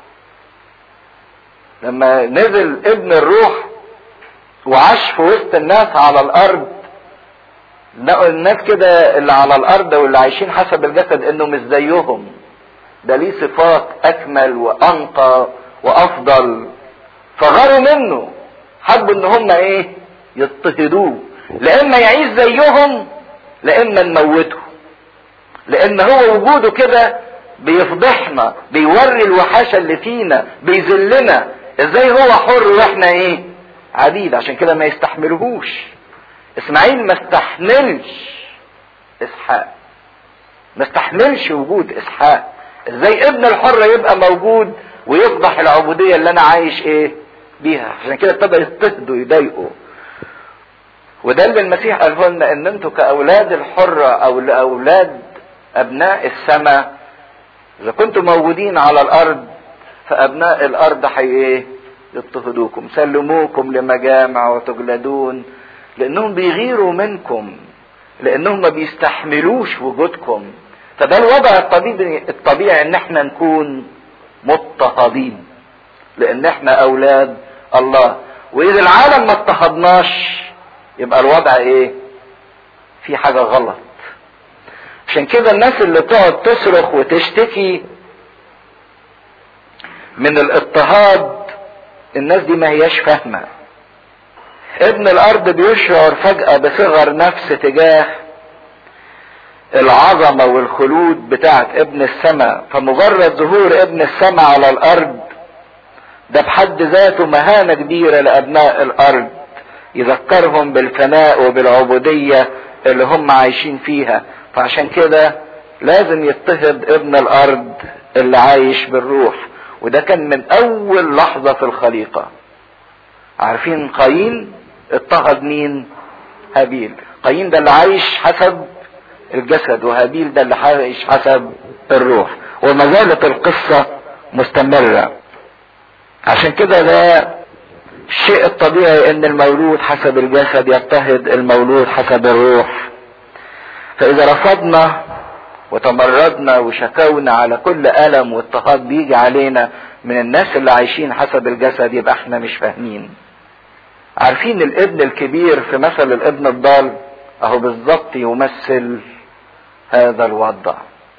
لما نزل ابن الروح وعاش في وسط الناس على الارض لقوا الناس كده اللي على الارض واللي عايشين حسب الجسد انه مش زيهم ده ليه صفات اكمل وانقى وافضل فغاروا منه حبوا ان هم ايه يضطهدوه لإما يعيش زيهم لإما نموته لأن هو وجوده كده بيفضحنا بيوري الوحاشة اللي فينا بيذلنا ازاي هو حر واحنا ايه عبيد عشان كده ما يستحملهوش اسماعيل ما استحملش اسحاق ما استحملش وجود اسحاق ازاي ابن الحر يبقى موجود ويفضح العبوديه اللي انا عايش ايه بيها عشان كده ابتدى يضطهدوا يضايقوا وده اللي المسيح قاله لنا ان انتوا كاولاد الحره او لاولاد ابناء السماء اذا كنتم موجودين على الارض فابناء الارض حي ايه يضطهدوكم سلموكم لمجامع وتجلدون لانهم بيغيروا منكم لانهم ما بيستحملوش وجودكم فده الوضع الطبيعي الطبيعي ان احنا نكون مضطهدين لان احنا اولاد الله واذا العالم ما اضطهدناش يبقى الوضع ايه في حاجة غلط عشان كده الناس اللي تقعد تصرخ وتشتكي من الاضطهاد الناس دي ما هياش فاهمة ابن الارض بيشعر فجأة بصغر نفس تجاه العظمة والخلود بتاعت ابن السماء فمجرد ظهور ابن السماء على الارض ده بحد ذاته مهانة كبيرة لابناء الارض يذكرهم بالفناء وبالعبودية اللي هم عايشين فيها فعشان كده لازم يضطهد ابن الارض اللي عايش بالروح وده كان من اول لحظة في الخليقة عارفين قايين اضطهد مين هابيل قايين ده اللي عايش حسب الجسد وهابيل ده اللي عايش حسب الروح وما زالت القصة مستمرة عشان كده ده الشيء الطبيعي ان المولود حسب الجسد يضطهد المولود حسب الروح فاذا رفضنا وتمردنا وشكونا على كل الم واضطهاد بيجي علينا من الناس اللي عايشين حسب الجسد يبقى احنا مش فاهمين عارفين الابن الكبير في مثل الابن الضال اهو بالظبط يمثل هذا الوضع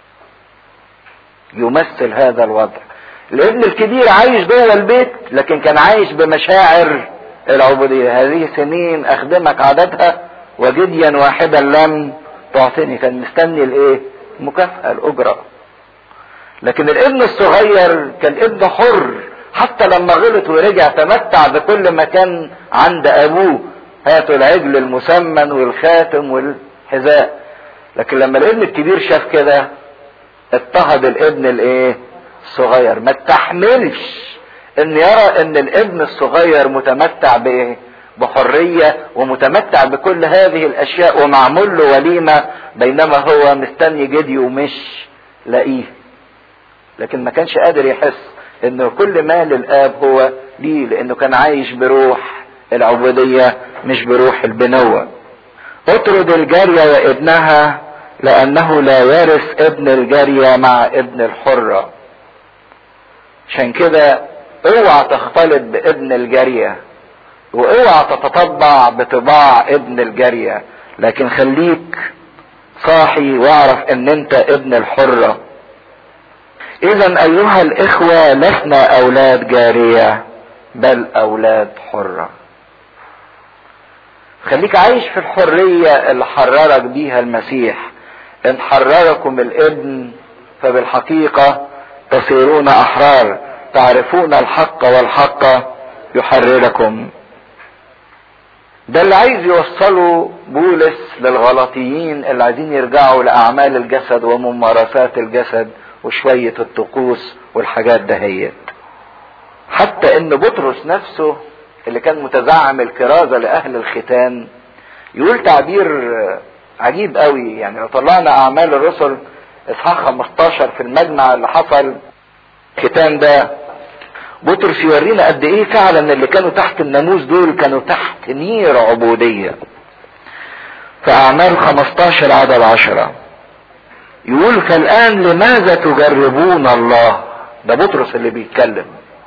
يمثل هذا الوضع الابن الكبير عايش جوه البيت لكن كان عايش بمشاعر العبودية هذه سنين اخدمك عددها وجديا واحدا لم تعطيني كان مستني الايه المكافأة الاجرة لكن الابن الصغير كان ابن حر حتى لما غلط ورجع تمتع بكل ما كان عند ابوه هاتوا العجل المسمن والخاتم والحذاء لكن لما الابن الكبير شاف كده اضطهد الابن الايه الصغير ما استحملش ان يرى ان الابن الصغير متمتع بايه بحرية ومتمتع بكل هذه الاشياء ومعمول له وليمة بينما هو مستني جدي ومش لاقيه لكن ما كانش قادر يحس ان كل ما للاب هو ليه لانه كان عايش بروح العبودية مش بروح البنوة اطرد الجارية وابنها لانه لا يرث ابن الجارية مع ابن الحرة عشان كده اوعى تختلط بابن الجارية واوعى تتطبع بطباع ابن الجارية لكن خليك صاحي واعرف ان انت ابن الحرة اذا ايها الاخوة لسنا اولاد جارية بل اولاد حرة خليك عايش في الحرية اللي حررك بيها المسيح ان حرركم الابن فبالحقيقة تصيرون احرار تعرفون الحق والحق يحرركم ده اللي عايز يوصله بولس للغلطيين اللي عايزين يرجعوا لاعمال الجسد وممارسات الجسد وشوية الطقوس والحاجات دهيت حتى ان بطرس نفسه اللي كان متزعم الكرازة لاهل الختان يقول تعبير عجيب قوي يعني لو طلعنا اعمال الرسل اصحاح 15 في المجمع اللي حصل الختان ده بطرس يورينا قد ايه فعلا اللي كانوا تحت الناموس دول كانوا تحت نير عبودية في اعمال 15 عدد عشرة يقول فالان لماذا تجربون الله ده بطرس اللي بيتكلم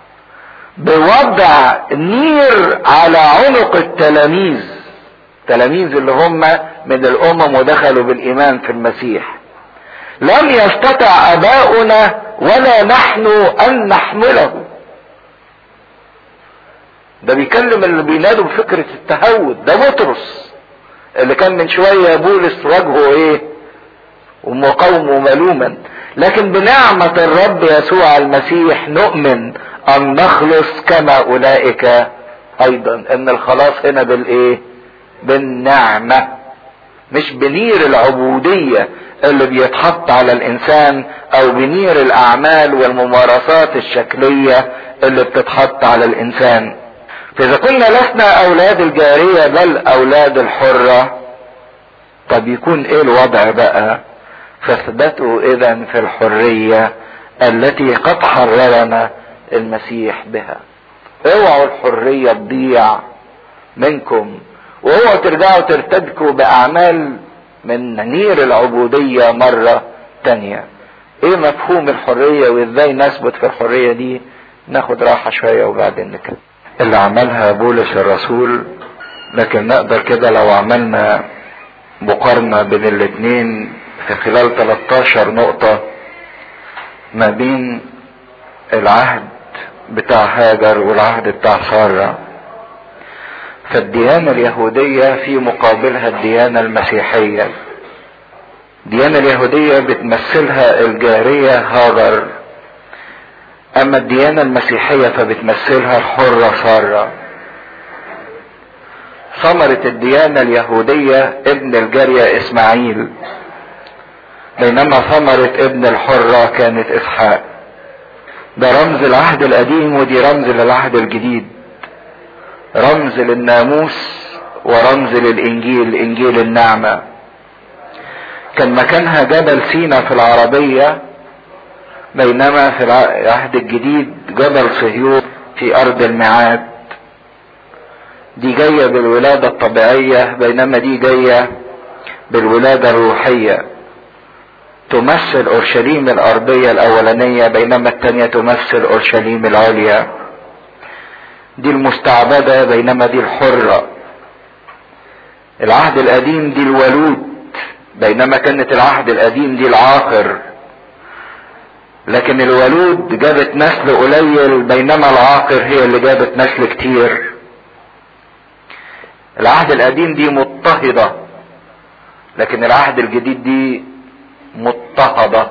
بوضع نير على عنق التلاميذ التلاميذ اللي هم من الامم ودخلوا بالايمان في المسيح لم يستطع اباؤنا ولا نحن ان نحمله ده بيكلم اللي بينادوا بفكرة التهود ده بطرس اللي كان من شوية بولس وجهه ايه ومقاومه ملوما لكن بنعمة الرب يسوع المسيح نؤمن ان نخلص كما اولئك ايضا ان الخلاص هنا بالايه بالنعمة مش بنير العبودية اللي بيتحط على الانسان او بنير الاعمال والممارسات الشكلية اللي بتتحط على الانسان فاذا كنا لسنا اولاد الجارية بل اولاد الحرة طب يكون ايه الوضع بقى فاثبتوا اذا في الحرية التي قد حررنا المسيح بها اوعوا الحرية تضيع منكم واوعوا ترجعوا ترتدكوا باعمال من نير العبودية مرة تانية ايه مفهوم الحرية وازاي نثبت في الحرية دي ناخد راحة شوية وبعدين نكمل اللي عملها بولس الرسول لكن نقدر كده لو عملنا مقارنة بين الاتنين في خلال 13 نقطة ما بين العهد بتاع هاجر والعهد بتاع سارة فالديانة اليهودية في مقابلها الديانة المسيحية الديانة اليهودية بتمثلها الجارية هاجر اما الديانة المسيحية فبتمثلها الحرة سارة ثمرة الديانة اليهودية ابن الجارية اسماعيل بينما ثمرة ابن الحرة كانت اسحاق ده رمز العهد القديم ودي رمز للعهد الجديد رمز للناموس ورمز للانجيل انجيل النعمة كان مكانها جبل سينا في العربية بينما في العهد الجديد جبل صهيون في ارض الميعاد دي جاية بالولادة الطبيعية بينما دي جاية بالولادة الروحية تمثل اورشليم الارضية الاولانية بينما التانية تمثل اورشليم العليا دي المستعبدة بينما دي الحرة العهد القديم دي الولود بينما كانت العهد القديم دي العاقر لكن الولود جابت نسل قليل بينما العاقر هي اللي جابت نسل كتير العهد القديم دي مضطهدة لكن العهد الجديد دي مضطهدة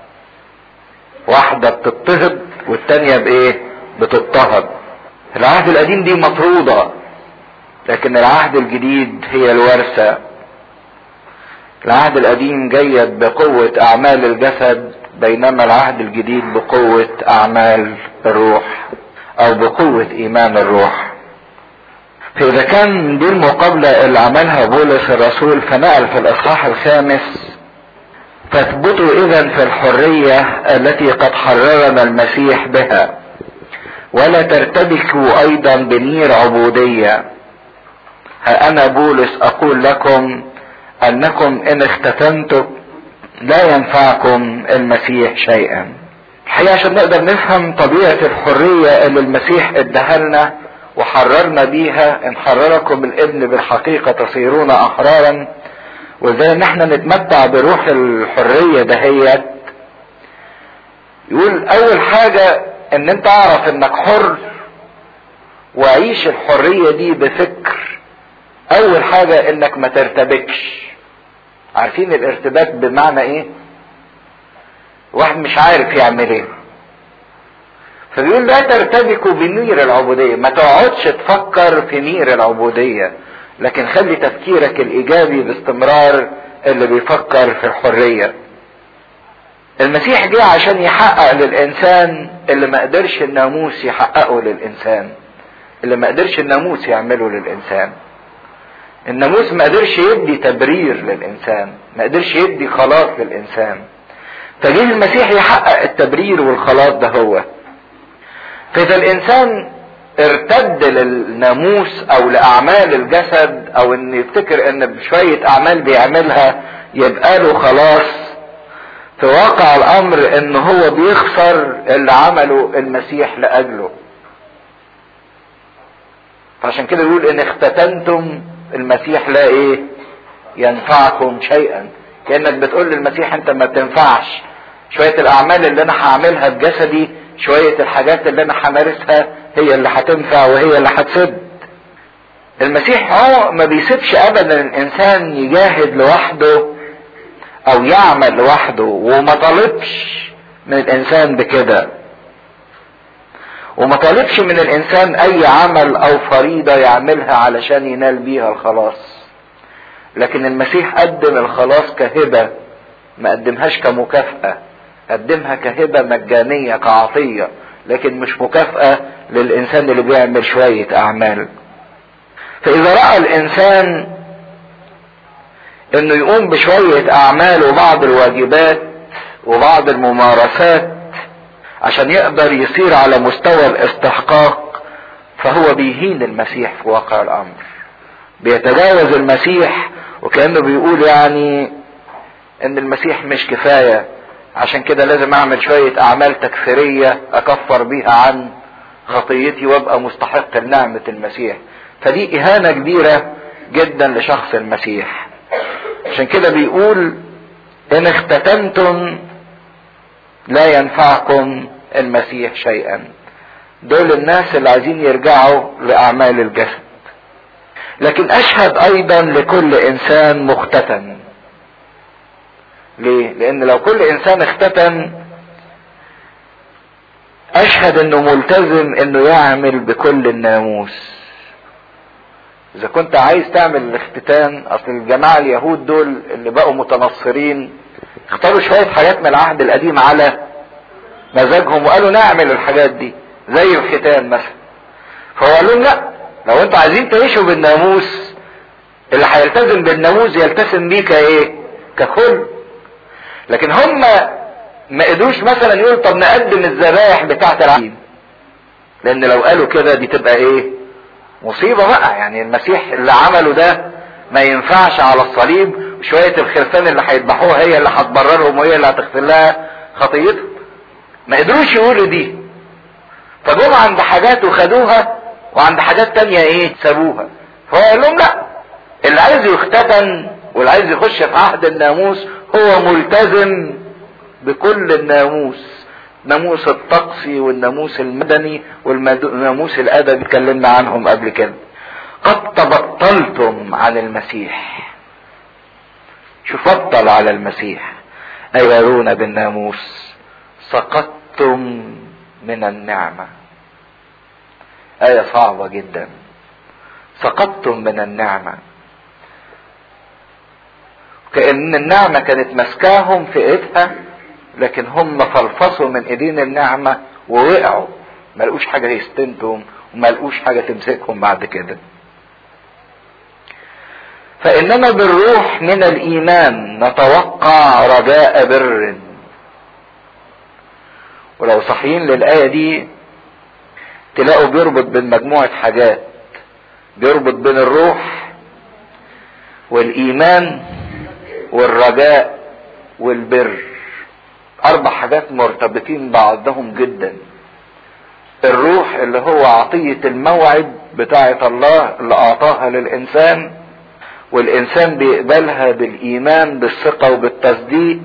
واحدة بتضطهد والتانية بايه بتضطهد العهد القديم دي مطرودة لكن العهد الجديد هي الورثة العهد القديم جيد بقوة اعمال الجسد بينما العهد الجديد بقوة اعمال الروح او بقوة ايمان الروح فاذا كان دي المقابلة اللي عملها بولس الرسول فنقل في الاصحاح الخامس فاثبتوا اذا في الحرية التي قد حررنا المسيح بها ولا ترتبكوا ايضا بنير عبودية ها انا بولس اقول لكم انكم ان اختتنتم لا ينفعكم المسيح شيئا الحقيقة عشان نقدر نفهم طبيعة الحرية اللي المسيح اداها لنا وحررنا بيها ان حرركم الابن بالحقيقة تصيرون احرارا وازاي ان احنا نتمتع بروح الحرية دهيت يقول اول حاجة ان انت اعرف انك حر وعيش الحرية دي بفكر اول حاجة انك ما ترتبكش عارفين الارتباك بمعنى ايه واحد مش عارف يعمل ايه فبيقول لا ترتبكوا بنير العبودية ما تقعدش تفكر في نير العبودية لكن خلي تفكيرك الايجابي باستمرار اللي بيفكر في الحرية المسيح جه عشان يحقق للانسان اللي ما قدرش الناموس يحققه للانسان اللي ما قدرش الناموس يعمله للانسان الناموس ما قدرش يدي تبرير للانسان ما قدرش يدي خلاص للانسان فجه المسيح يحقق التبرير والخلاص ده هو فاذا الانسان ارتد للناموس او لاعمال الجسد او ان يفتكر ان بشوية اعمال بيعملها يبقى له خلاص في واقع الامر ان هو بيخسر اللي عمله المسيح لاجله فعشان كده بيقول ان اختتنتم المسيح لا ايه ينفعكم شيئا كانك بتقول للمسيح انت ما بتنفعش شوية الاعمال اللي انا هعملها بجسدي شوية الحاجات اللي انا همارسها هي اللي هتنفع وهي اللي هتسد المسيح هو ما بيسيبش ابدا الانسان يجاهد لوحده او يعمل لوحده وما طالبش من الانسان بكده وما طالبش من الانسان اي عمل او فريضه يعملها علشان ينال بيها الخلاص لكن المسيح قدم الخلاص كهبه ما قدمهاش كمكافاه قدمها كهبه مجانيه كعطيه لكن مش مكافاه للانسان اللي بيعمل شويه اعمال فاذا راى الانسان انه يقوم بشويه اعمال وبعض الواجبات وبعض الممارسات عشان يقدر يصير على مستوى الاستحقاق فهو بيهين المسيح في واقع الامر بيتجاوز المسيح وكانه بيقول يعني ان المسيح مش كفايه عشان كده لازم اعمل شويه اعمال تكفيريه اكفر بيها عن خطيتي وابقى مستحق لنعمه المسيح فدي اهانه كبيره جدا لشخص المسيح عشان كده بيقول ان اختتمتم لا ينفعكم المسيح شيئا دول الناس اللي عايزين يرجعوا لاعمال الجسد لكن اشهد ايضا لكل انسان مختتن ليه لان لو كل انسان اختتن اشهد انه ملتزم انه يعمل بكل الناموس اذا كنت عايز تعمل الاختتان اصل الجماعة اليهود دول اللي بقوا متنصرين اختاروا شوية حاجات من العهد القديم على مزاجهم وقالوا نعمل الحاجات دي زي الختان مثلا فهو قال لهم لا لو انتوا عايزين تعيشوا بالناموس اللي هيلتزم بالناموس يلتزم بيه كايه ككل لكن هم ما قدروش مثلا يقولوا طب نقدم الذبائح بتاعت العيد لان لو قالوا كده دي تبقى ايه مصيبه بقى يعني المسيح اللي عمله ده ما ينفعش على الصليب وشويه الخرفان اللي هيذبحوها هي اللي هتبررهم وهي اللي هتغفر لها خطيتهم ما قدروش يقولوا دي فجم عند حاجات وخدوها وعند حاجات تانية ايه سابوها فهو قال لهم لا اللي عايز يختتن واللي عايز يخش في عهد الناموس هو ملتزم بكل الناموس ناموس الطقسي والناموس المدني والناموس الادبي اتكلمنا عنهم قبل كده قد تبطلتم عن المسيح شوف بطل على المسيح ايرون بالناموس سقطتم من النعمه ايه صعبه جدا سقطتم من النعمه كأن النعمة كانت ماسكاهم في ايدها لكن هم فلفصوا من ايدين النعمة ووقعوا ما لقوش حاجة يستندهم وما لقوش حاجة تمسكهم بعد كده فإننا بالروح من الإيمان نتوقع رجاء بر ولو صحيين للآية دي تلاقوا بيربط بين مجموعة حاجات بيربط بين الروح والإيمان والرجاء والبر اربع حاجات مرتبطين بعضهم جدا الروح اللي هو عطية الموعد بتاعة الله اللي اعطاها للانسان والانسان بيقبلها بالايمان بالثقة وبالتصديق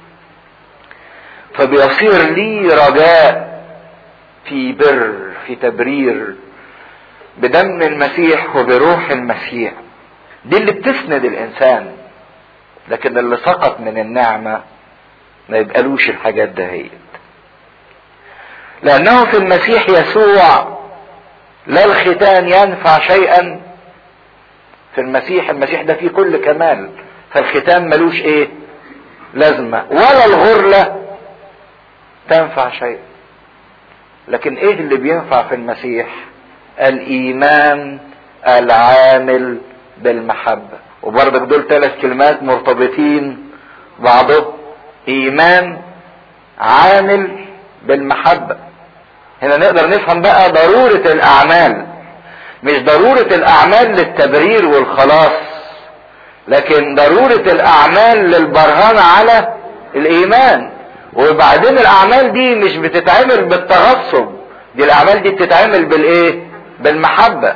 فبيصير ليه رجاء في بر في تبرير بدم المسيح وبروح المسيح دي اللي بتسند الانسان لكن اللي سقط من النعمة ما يبقالوش الحاجات دهيت لأنه في المسيح يسوع لا الختان ينفع شيئا في المسيح المسيح ده فيه كل كمال فالختان ملوش ايه لازمة ولا الغرلة تنفع شيئا لكن ايه اللي بينفع في المسيح الايمان العامل بالمحبه وبرضك دول ثلاث كلمات مرتبطين بعضهم ايمان عامل بالمحبة هنا نقدر نفهم بقى ضرورة الاعمال مش ضرورة الاعمال للتبرير والخلاص لكن ضرورة الاعمال للبرهان على الايمان وبعدين الاعمال دي مش بتتعمل بالتغصب دي الاعمال دي بتتعمل بالايه بالمحبه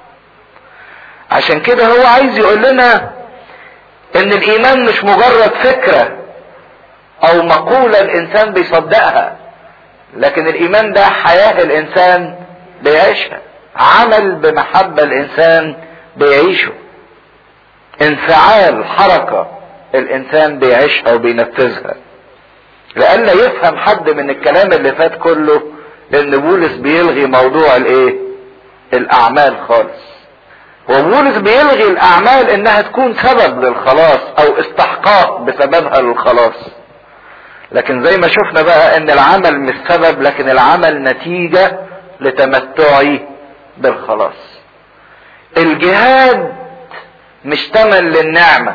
عشان كده هو عايز يقول لنا ان الايمان مش مجرد فكرة او مقولة الانسان بيصدقها لكن الايمان ده حياة الانسان بيعيشها عمل بمحبة الانسان بيعيشوا انفعال حركة الانسان بيعيشها وبينفذها لألا يفهم حد من الكلام اللي فات كله ان بولس بيلغي موضوع الايه الاعمال خالص وبولس بيلغي الاعمال انها تكون سبب للخلاص او استحقاق بسببها للخلاص لكن زي ما شفنا بقى ان العمل مش سبب لكن العمل نتيجة لتمتعي بالخلاص الجهاد مش تمن للنعمة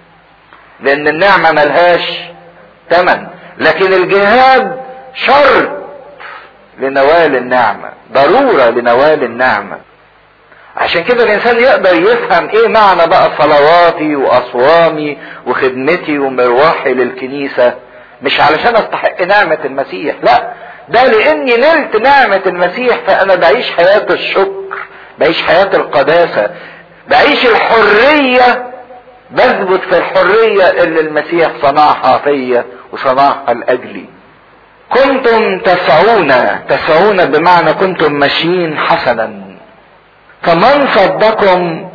لان النعمة ملهاش تمن لكن الجهاد شرط لنوال النعمة ضرورة لنوال النعمة عشان كده الانسان يقدر يفهم ايه معنى بقى صلواتي واصوامي وخدمتي ومروحي للكنيسة مش علشان استحق نعمة المسيح لا ده لاني نلت نعمة المسيح فانا بعيش حياة الشكر بعيش حياة القداسة بعيش الحرية بثبت في الحرية اللي المسيح صنعها فيا وصنعها لاجلي كنتم تسعون تسعون بمعنى كنتم ماشيين حسنا فمن صدكم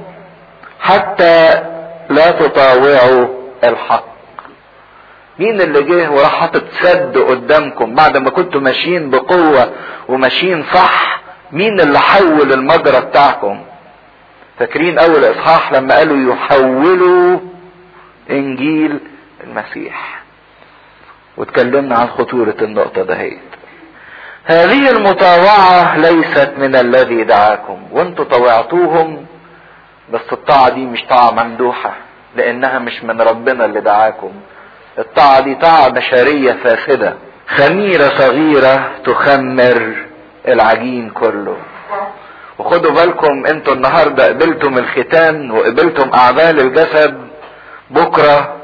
حتى لا تطاوعوا الحق مين اللي جه وراح حاطط سد قدامكم بعد ما كنتوا ماشيين بقوة وماشيين صح مين اللي حول المجرى بتاعكم فاكرين اول اصحاح لما قالوا يحولوا انجيل المسيح واتكلمنا عن خطورة النقطة دهيت هذه المطاوعة ليست من الذي دعاكم وانتوا طوعتوهم بس الطاعة دي مش طاعة ممدوحة لانها مش من ربنا اللي دعاكم الطاعة دي طاعة بشرية فاسدة خميرة صغيرة تخمر العجين كله وخدوا بالكم انتوا النهاردة قبلتم الختان وقبلتم اعمال الجسد بكرة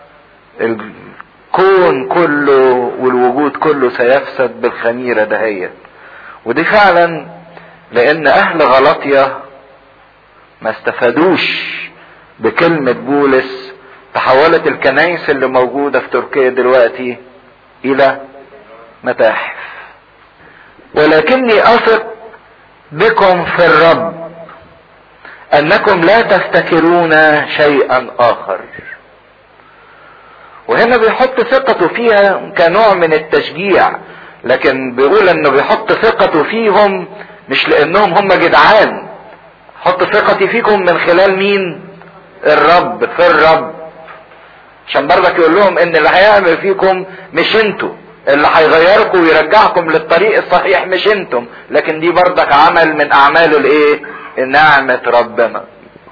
الكون كله والوجود كله سيفسد بالخميرة دهيت ودي فعلا لان اهل غلطية ما استفادوش بكلمة بولس تحولت الكنائس اللي موجودة في تركيا دلوقتي الى متاحف ولكني اثق بكم في الرب انكم لا تفتكرون شيئا اخر وهنا بيحط ثقته فيها كنوع من التشجيع لكن بيقول انه بيحط ثقته فيهم مش لانهم هم جدعان حط ثقتي فيكم من خلال مين الرب في الرب عشان برضك يقول لهم ان اللي هيعمل فيكم مش انتوا اللي هيغيركم ويرجعكم للطريق الصحيح مش انتم لكن دي برضك عمل من اعمال الايه نعمة ربنا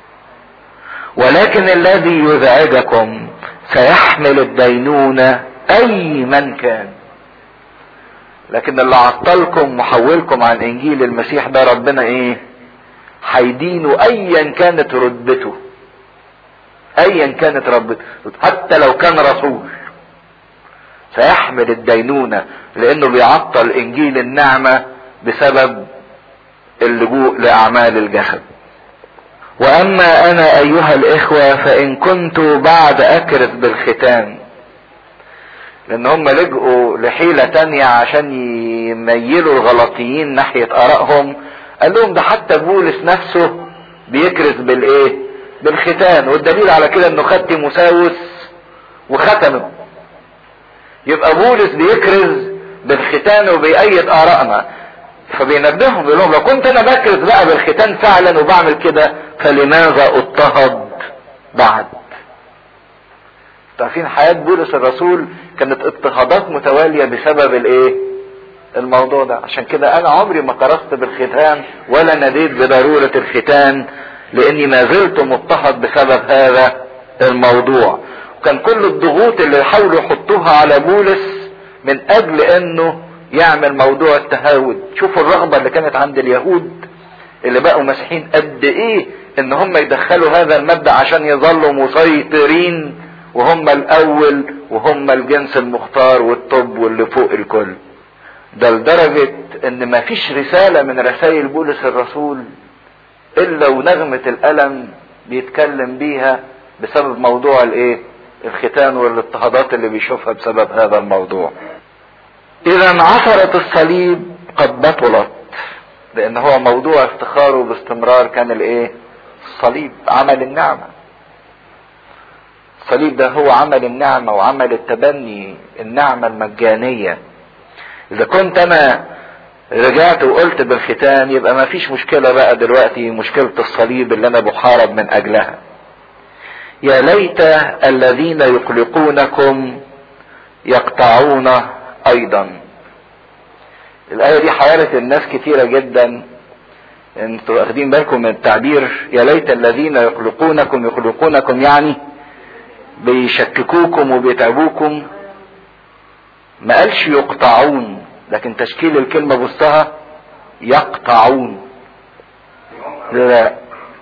ولكن الذي يزعجكم سيحمل الدينونة اي من كان لكن اللي عطلكم وحولكم عن انجيل المسيح ده ربنا ايه هيدينه ايا كانت رتبته ايا كانت رتبته حتى لو كان رسول سيحمل الدينونة لانه بيعطل انجيل النعمة بسبب اللجوء لاعمال الجسد واما انا ايها الاخوة فان كنت بعد اكرز بالختان لان هم لجؤوا لحيلة تانية عشان يميلوا الغلطيين ناحية ارائهم قال لهم ده حتى بولس نفسه بيكرز بالايه بالختان والدليل على كده انه خد تيموساوس وختمه يبقى بولس بيكرز بالختان وبيأيد آرائنا فبينبههم بيقول لهم لو كنت انا بكرز بقى بالختان فعلا وبعمل كده فلماذا اضطهد بعد عارفين حياة بولس الرسول كانت اضطهادات متوالية بسبب الايه الموضوع ده عشان كده انا عمري ما كرست بالختان ولا ناديت بضرورة الختان لاني ما زلت مضطهد بسبب هذا الموضوع وكان كل الضغوط اللي يحاولوا يحطوها على بولس من اجل انه يعمل موضوع التهاود شوفوا الرغبة اللي كانت عند اليهود اللي بقوا مسيحيين قد ايه ان هم يدخلوا هذا المبدأ عشان يظلوا مسيطرين وهم الاول وهم الجنس المختار والطب واللي فوق الكل ده لدرجة ان ما فيش رسالة من رسائل بولس الرسول الا ونغمة الالم بيتكلم بيها بسبب موضوع الايه الختان والاضطهادات اللي بيشوفها بسبب هذا الموضوع اذا عثرة الصليب قد بطلت لان هو موضوع افتخاره باستمرار كان الايه الصليب عمل النعمة الصليب ده هو عمل النعمة وعمل التبني النعمة المجانية اذا كنت انا رجعت وقلت بالختان يبقى ما فيش مشكلة بقى دلوقتي مشكلة الصليب اللي انا بحارب من اجلها يا ليت الذين يقلقونكم يقطعون ايضا الايه دي حيرت الناس كتيره جدا انتوا واخدين بالكم من التعبير يا ليت الذين يقلقونكم يقلقونكم يعني بيشككوكم وبيتعبوكم ما قالش يقطعون لكن تشكيل الكلمه بصها يقطعون لا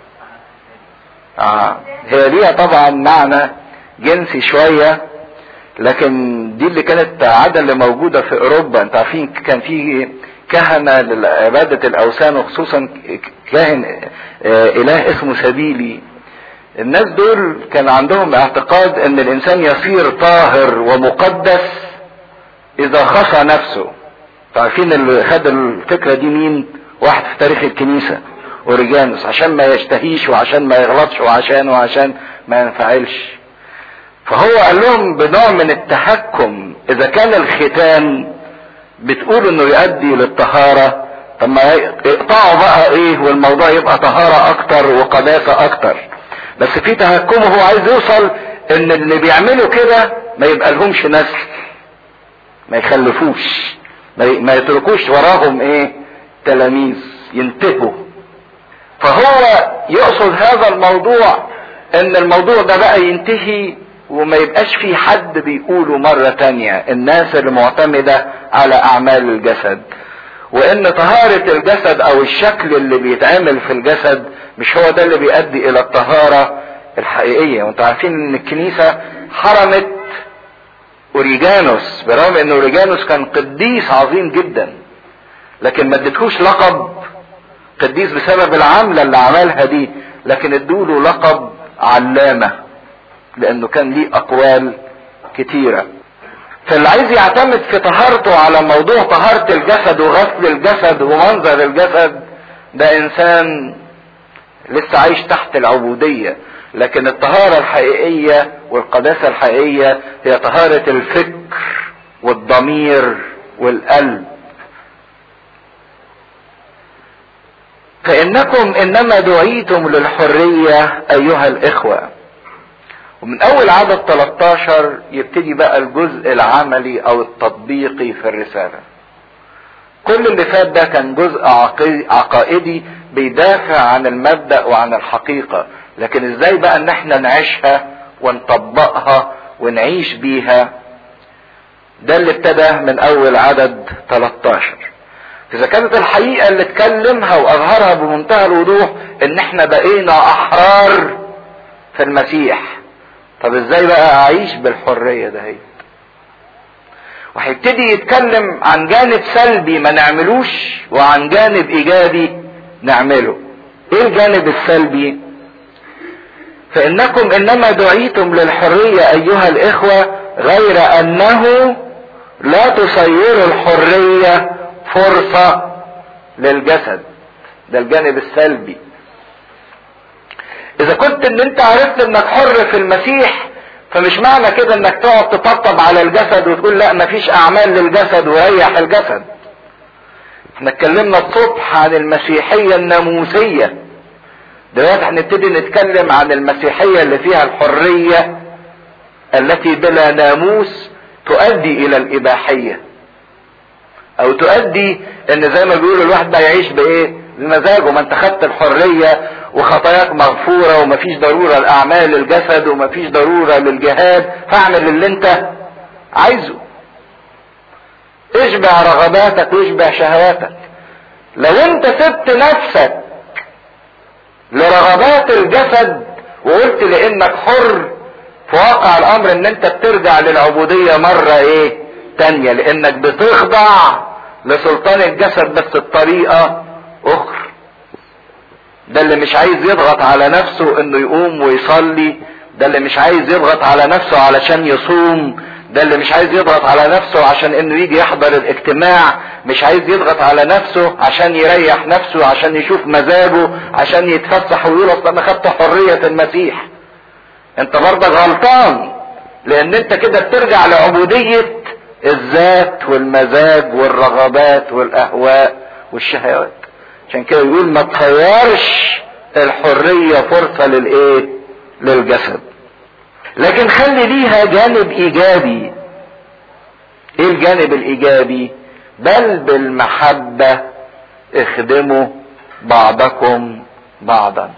آه. هي ليها طبعا معنى جنسي شويه لكن دي اللي كانت عادة اللي موجودة في اوروبا انت عارفين كان في كهنة لعبادة الاوثان وخصوصا كاهن اله اسمه سبيلي الناس دول كان عندهم اعتقاد ان الانسان يصير طاهر ومقدس اذا خصى نفسه عارفين اللي خد الفكرة دي مين واحد في تاريخ الكنيسة اوريجانوس عشان ما يشتهيش وعشان ما يغلطش وعشان وعشان ما ينفعلش فهو قال لهم بنوع من التحكم اذا كان الختان بتقول انه يؤدي للطهارة طب ما يقطعوا بقى ايه والموضوع يبقى طهارة اكتر وقداسة اكتر بس في تهكمه هو عايز يوصل ان اللي بيعملوا كده ما يبقى لهمش نسل ما يخلفوش ما يتركوش وراهم ايه تلاميذ ينتهوا فهو يقصد هذا الموضوع ان الموضوع ده بقى ينتهي وما يبقاش في حد بيقوله مرة تانية الناس اللي معتمدة على اعمال الجسد وان طهارة الجسد او الشكل اللي بيتعمل في الجسد مش هو ده اللي بيؤدي الى الطهارة الحقيقية وانتوا عارفين ان الكنيسة حرمت اوريجانوس برغم ان اوريجانوس كان قديس عظيم جدا لكن ما ادتهوش لقب قديس بسبب العملة اللي عملها دي لكن ادوله لقب علامة لانه كان ليه اقوال كتيرة فاللي عايز يعتمد في طهارته على موضوع طهارة الجسد وغسل الجسد ومنظر الجسد ده انسان لسه عايش تحت العبودية لكن الطهارة الحقيقية والقداسة الحقيقية هي طهارة الفكر والضمير والقلب فإنكم إنما دعيتم للحرية أيها الإخوة ومن أول عدد 13 يبتدي بقى الجزء العملي أو التطبيقي في الرسالة كل اللي فات ده كان جزء عقائدي بيدافع عن المبدأ وعن الحقيقة لكن ازاي بقى ان احنا نعيشها ونطبقها ونعيش بيها ده اللي ابتدى من اول عدد 13 اذا كانت الحقيقة اللي اتكلمها واظهرها بمنتهى الوضوح ان احنا بقينا احرار في المسيح طب ازاي بقى اعيش بالحرية ده هي وهيبتدي يتكلم عن جانب سلبي ما نعملوش وعن جانب ايجابي نعمله ايه الجانب السلبي فانكم انما دعيتم للحرية ايها الاخوة غير انه لا تصيروا الحرية فرصة للجسد ده الجانب السلبي اذا كنت ان انت عرفت انك حر في المسيح فمش معنى كده انك تقعد تطبطب على الجسد وتقول لا مفيش اعمال للجسد وريح الجسد احنا اتكلمنا الصبح عن المسيحية الناموسية دلوقتي هنبتدي نتكلم عن المسيحية اللي فيها الحرية التي بلا ناموس تؤدي الى الاباحية او تؤدي ان زي ما بيقولوا الواحد بقى يعيش بايه بمزاجه ما انت خدت الحرية وخطاياك مغفورة ومفيش ضرورة لاعمال الجسد ومفيش ضرورة للجهاد فاعمل اللي انت عايزه اشبع رغباتك واشبع شهواتك لو انت سبت نفسك لرغبات الجسد وقلت لانك حر في واقع الامر ان انت بترجع للعبودية مرة ايه تانية لانك بتخضع لسلطان الجسد بس بطريقة اخرى ده اللي مش عايز يضغط على نفسه انه يقوم ويصلي ده اللي مش عايز يضغط على نفسه علشان يصوم ده اللي مش عايز يضغط على نفسه عشان انه يجي يحضر الاجتماع مش عايز يضغط على نفسه عشان يريح نفسه عشان يشوف مزاجه عشان يتفسح ويقول اصل انا خدت حرية المسيح انت برضك غلطان لان انت كده بترجع لعبودية الذات والمزاج والرغبات والاهواء والشهوات عشان كده يقول ما تطيرش الحرية فرصة للايه للجسد لكن خلي ليها جانب ايجابي ايه الجانب الايجابي بل بالمحبة اخدموا بعضكم بعضا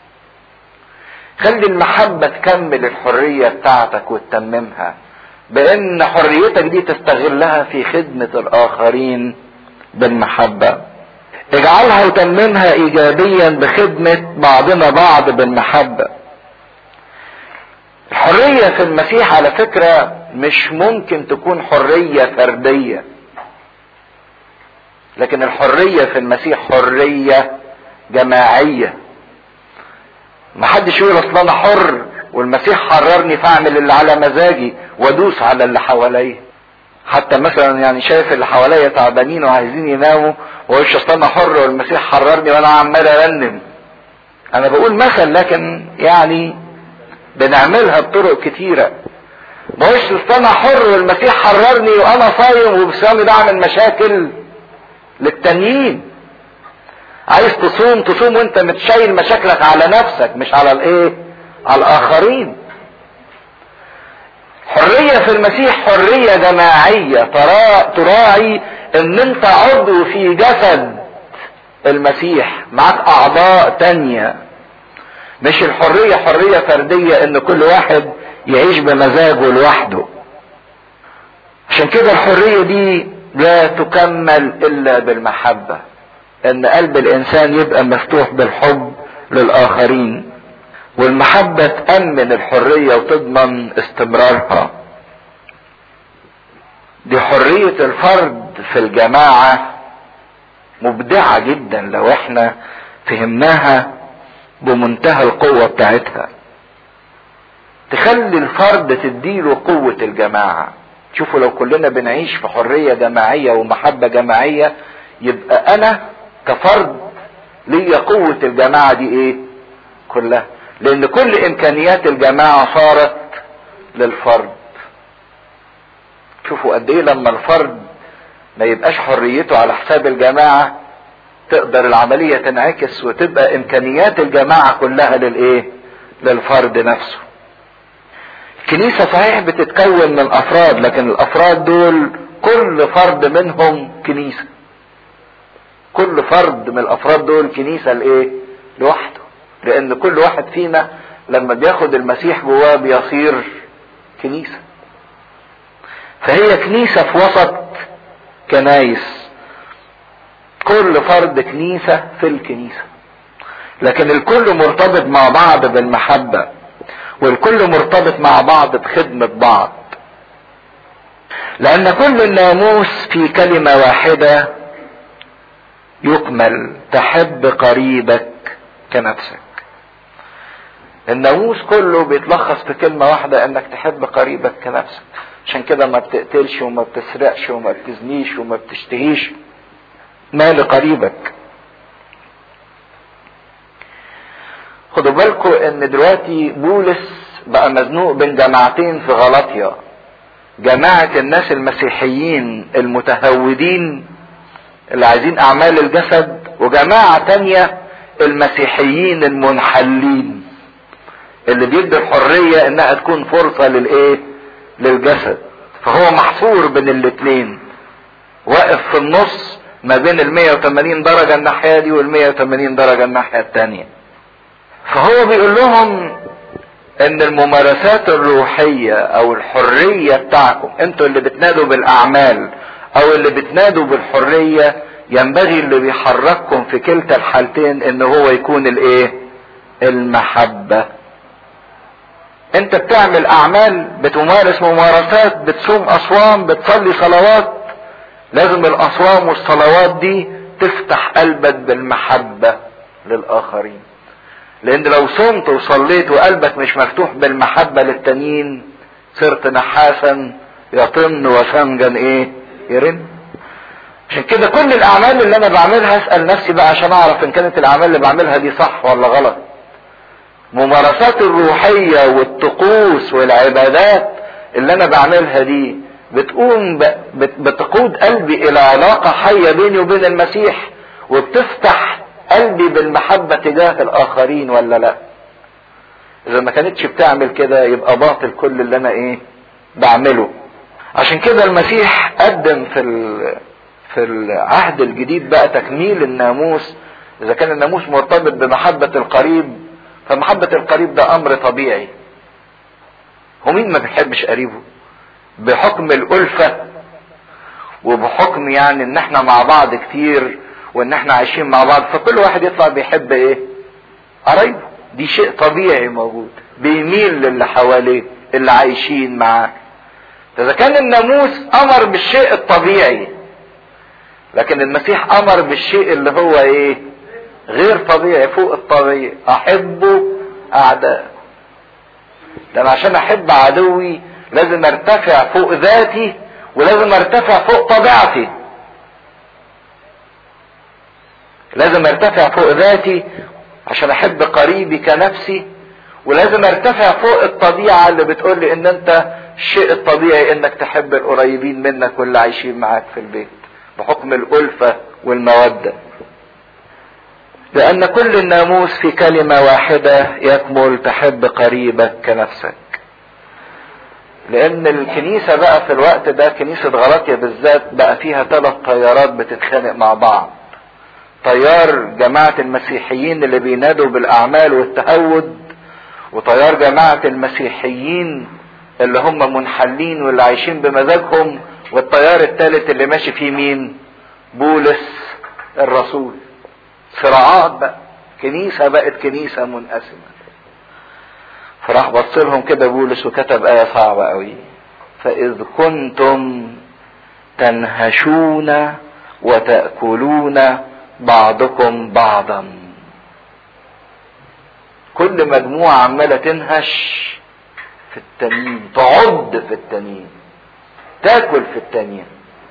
خلي المحبة تكمل الحرية بتاعتك وتتممها بان حريتك دي تستغلها في خدمة الاخرين بالمحبة اجعلها وتممها ايجابيا بخدمة بعضنا بعض بالمحبة الحرية في المسيح على فكرة مش ممكن تكون حرية فردية لكن الحرية في المسيح حرية جماعية محدش يقول اصل انا حر والمسيح حررني فاعمل اللي على مزاجي وادوس على اللي حواليا حتى مثلا يعني شايف اللي حواليا تعبانين وعايزين يناموا واقولش اصل انا حر والمسيح حررني وانا عمال ارنم انا بقول مثل لكن يعني بنعملها بطرق كتيرة ما هوش انا حر والمسيح حررني وانا صايم وبصيامي بعمل مشاكل للتانيين عايز تصوم تصوم وانت متشايل مشاكلك على نفسك مش على الايه على الاخرين حرية في المسيح حرية جماعية تراعي ان انت عضو في جسد المسيح معاك اعضاء تانية مش الحرية حرية فردية ان كل واحد يعيش بمزاجه لوحده عشان كده الحرية دي لا تكمل الا بالمحبة ان قلب الانسان يبقى مفتوح بالحب للاخرين والمحبة تأمن الحرية وتضمن استمرارها دي حرية الفرد في الجماعة مبدعة جدا لو احنا فهمناها بمنتهى القوة بتاعتها تخلي الفرد تديله قوة الجماعة شوفوا لو كلنا بنعيش في حرية جماعية ومحبة جماعية يبقى انا كفرد ليا قوة الجماعة دي ايه كلها لان كل امكانيات الجماعة صارت للفرد شوفوا قد ايه لما الفرد ما يبقاش حريته على حساب الجماعة تقدر العملية تنعكس وتبقى امكانيات الجماعة كلها للايه للفرد نفسه الكنيسة صحيح بتتكون من افراد لكن الافراد دول كل فرد منهم كنيسة كل فرد من الافراد دول كنيسة لايه لوحده لان كل واحد فينا لما بياخد المسيح جواه بيصير كنيسة فهي كنيسة في وسط كنايس كل فرد كنيسة في الكنيسة لكن الكل مرتبط مع بعض بالمحبة والكل مرتبط مع بعض بخدمة بعض لأن كل الناموس في كلمة واحدة يكمل تحب قريبك كنفسك الناموس كله بيتلخص في كلمة واحدة انك تحب قريبك كنفسك عشان كده ما بتقتلش وما بتسرقش وما بتزنيش وما بتشتهيش مال قريبك خدوا بالكم ان دلوقتي بولس بقى مزنوق بين جماعتين في غلطيا جماعة الناس المسيحيين المتهودين اللي عايزين اعمال الجسد وجماعة تانية المسيحيين المنحلين اللي بيدي الحرية انها تكون فرصة للايه للجسد فهو محصور بين الاتنين واقف في النص ما بين ال 180 درجة الناحية دي وال 180 درجة الناحية التانية فهو بيقول لهم ان الممارسات الروحية او الحرية بتاعكم انتوا اللي بتنادوا بالاعمال او اللي بتنادوا بالحرية ينبغي اللي بيحرككم في كلتا الحالتين ان هو يكون الايه المحبة انت بتعمل اعمال بتمارس ممارسات بتصوم اصوام بتصلي صلوات لازم الاصوام والصلوات دي تفتح قلبك بالمحبة للاخرين لان لو صمت وصليت وقلبك مش مفتوح بالمحبة للتانيين صرت نحاسا يطن وسمجا ايه يرن عشان كده كل الاعمال اللي انا بعملها اسال نفسي بقى عشان اعرف ان كانت الاعمال اللي بعملها دي صح ولا غلط ممارسات الروحيه والطقوس والعبادات اللي انا بعملها دي بتقوم بتقود قلبي الى علاقه حيه بيني وبين المسيح وبتفتح قلبي بالمحبه تجاه الاخرين ولا لا اذا ما كانتش بتعمل كده يبقى باطل كل اللي انا ايه بعمله عشان كده المسيح قدم في في العهد الجديد بقى تكميل الناموس اذا كان الناموس مرتبط بمحبة القريب فمحبة القريب ده امر طبيعي هو مين ما بيحبش قريبه بحكم الالفة وبحكم يعني ان احنا مع بعض كتير وان احنا عايشين مع بعض فكل واحد يطلع بيحب ايه قرايبه دي شيء طبيعي موجود بيميل للي حواليه اللي عايشين معاه اذا كان الناموس امر بالشيء الطبيعي لكن المسيح امر بالشيء اللي هو ايه غير طبيعي فوق الطبيعي احبه اعداء لان عشان احب عدوي لازم ارتفع فوق ذاتي ولازم ارتفع فوق طبيعتي لازم ارتفع فوق ذاتي عشان احب قريبي كنفسي ولازم ارتفع فوق الطبيعة اللي بتقول لي ان انت الشيء الطبيعي انك تحب القريبين منك واللي عايشين معاك في البيت بحكم الألفة والمودة لأن كل الناموس في كلمة واحدة يكمل تحب قريبك كنفسك لأن الكنيسة بقى في الوقت ده كنيسة غلطية بالذات بقى فيها ثلاث طيارات بتتخانق مع بعض طيار جماعة المسيحيين اللي بينادوا بالأعمال والتهود وطيار جماعة المسيحيين اللي هم منحلين واللي عايشين بمزاجهم والتيار الثالث اللي ماشي فيه مين بولس الرسول صراعات بقى كنيسة بقت كنيسة منقسمة فراح بص لهم كده بولس وكتب آية صعبة قوي فإذ كنتم تنهشون وتأكلون بعضكم بعضا كل مجموعة عمالة تنهش في التانيين تعض في التانيين تاكل في التانيين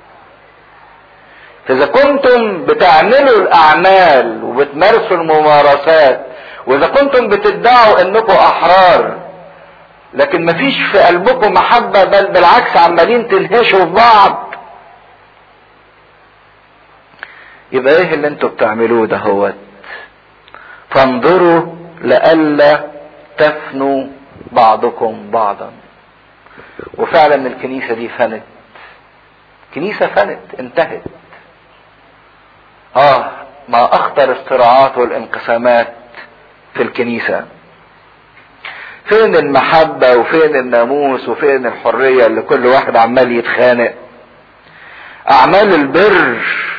فاذا كنتم بتعملوا الاعمال وبتمارسوا الممارسات واذا كنتم بتدعوا انكم احرار لكن مفيش في قلبكم محبة بل بالعكس عمالين تنهشوا في بعض يبقى ايه اللي انتوا بتعملوه ده هو فانظروا لئلا تفنوا بعضكم بعضا وفعلا الكنيسة دي فنت كنيسة فنت انتهت اه ما اخطر الصراعات والانقسامات في الكنيسة فين المحبة وفين الناموس وفين الحرية اللي كل واحد عمال يتخانق اعمال البر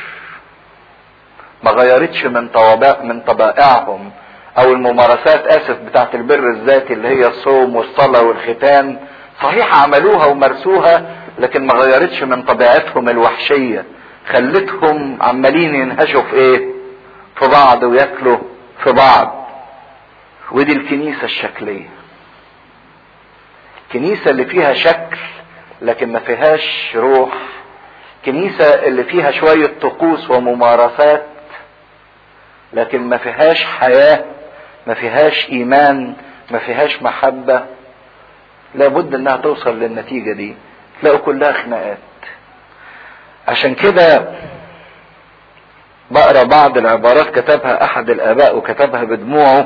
ما غيرتش من طوابع من طبائعهم او الممارسات اسف بتاعت البر الذاتي اللي هي الصوم والصلاة والختان صحيح عملوها ومارسوها لكن ما غيرتش من طبيعتهم الوحشية خلتهم عمالين ينهشوا في ايه في بعض وياكلوا في بعض ودي الكنيسة الشكلية الكنيسة اللي فيها شكل لكن ما فيهاش روح كنيسة اللي فيها شوية طقوس وممارسات لكن ما فيهاش حياة ما فيهاش ايمان ما فيهاش محبة لابد انها توصل للنتيجة دي تلاقوا كلها خناقات عشان كده بقرا بعض العبارات كتبها احد الاباء وكتبها بدموعه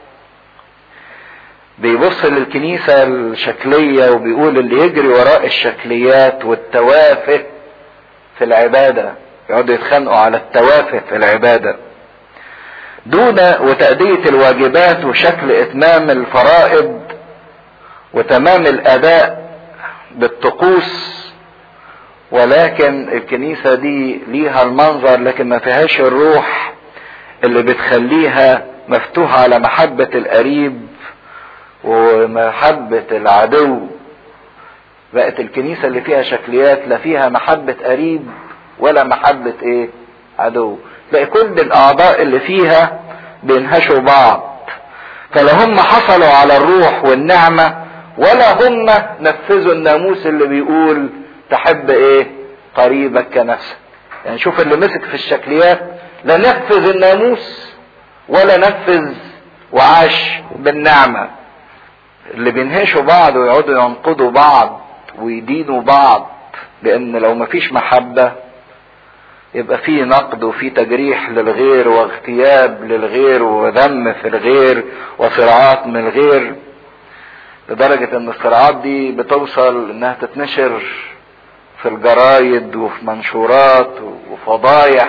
بيبص للكنيسة الشكلية وبيقول اللي يجري وراء الشكليات والتوافه في العبادة يقعدوا يتخانقوا على التوافه في العبادة دون وتأدية الواجبات وشكل إتمام الفرائض وتمام الأداء بالطقوس ولكن الكنيسة دي ليها المنظر لكن ما فيهاش الروح اللي بتخليها مفتوحة على محبة القريب ومحبة العدو بقت الكنيسة اللي فيها شكليات لا فيها محبة قريب ولا محبة ايه عدو تلاقي كل الاعضاء اللي فيها بينهشوا بعض فلا هم حصلوا على الروح والنعمة ولا هم نفذوا الناموس اللي بيقول تحب ايه قريبك كنفسك يعني شوف اللي مسك في الشكليات لا نفذ الناموس ولا نفذ وعاش بالنعمة اللي بينهشوا بعض ويقعدوا ينقضوا بعض ويدينوا بعض لان لو مفيش محبة يبقى في نقد وفي تجريح للغير واغتياب للغير وذم في الغير وصراعات من الغير لدرجة ان الصراعات دي بتوصل انها تتنشر في الجرايد وفي منشورات وفضايح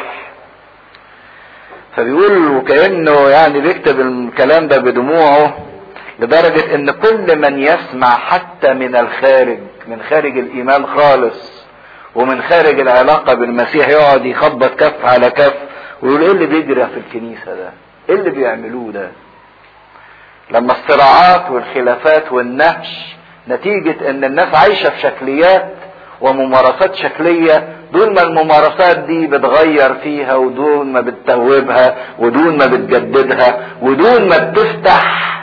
فبيقول وكأنه يعني بيكتب الكلام ده بدموعه لدرجة ان كل من يسمع حتى من الخارج من خارج الايمان خالص ومن خارج العلاقة بالمسيح يقعد يخبط كف على كف ويقول ايه اللي بيجري في الكنيسة ده ايه اللي بيعملوه ده لما الصراعات والخلافات والنهش نتيجة ان الناس عايشة في شكليات وممارسات شكلية دون ما الممارسات دي بتغير فيها ودون ما بتتوبها ودون ما بتجددها ودون ما بتفتح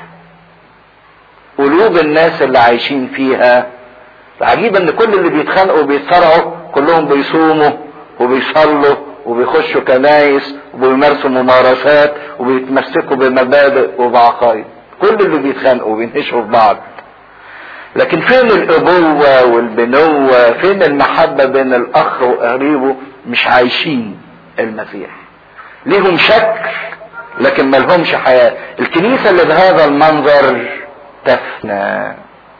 قلوب الناس اللي عايشين فيها العجيب ان كل اللي بيتخانقوا وبيتصارعوا كلهم بيصوموا وبيصلوا وبيخشوا كنايس وبيمارسوا ممارسات وبيتمسكوا بمبادئ وبعقائد كل اللي بيتخانقوا وبينهشوا في بعض لكن فين الابوة والبنوة فين المحبة بين الاخ وقريبه مش عايشين المسيح ليهم شكل لكن ملهمش حياة الكنيسة اللي بهذا المنظر تفنى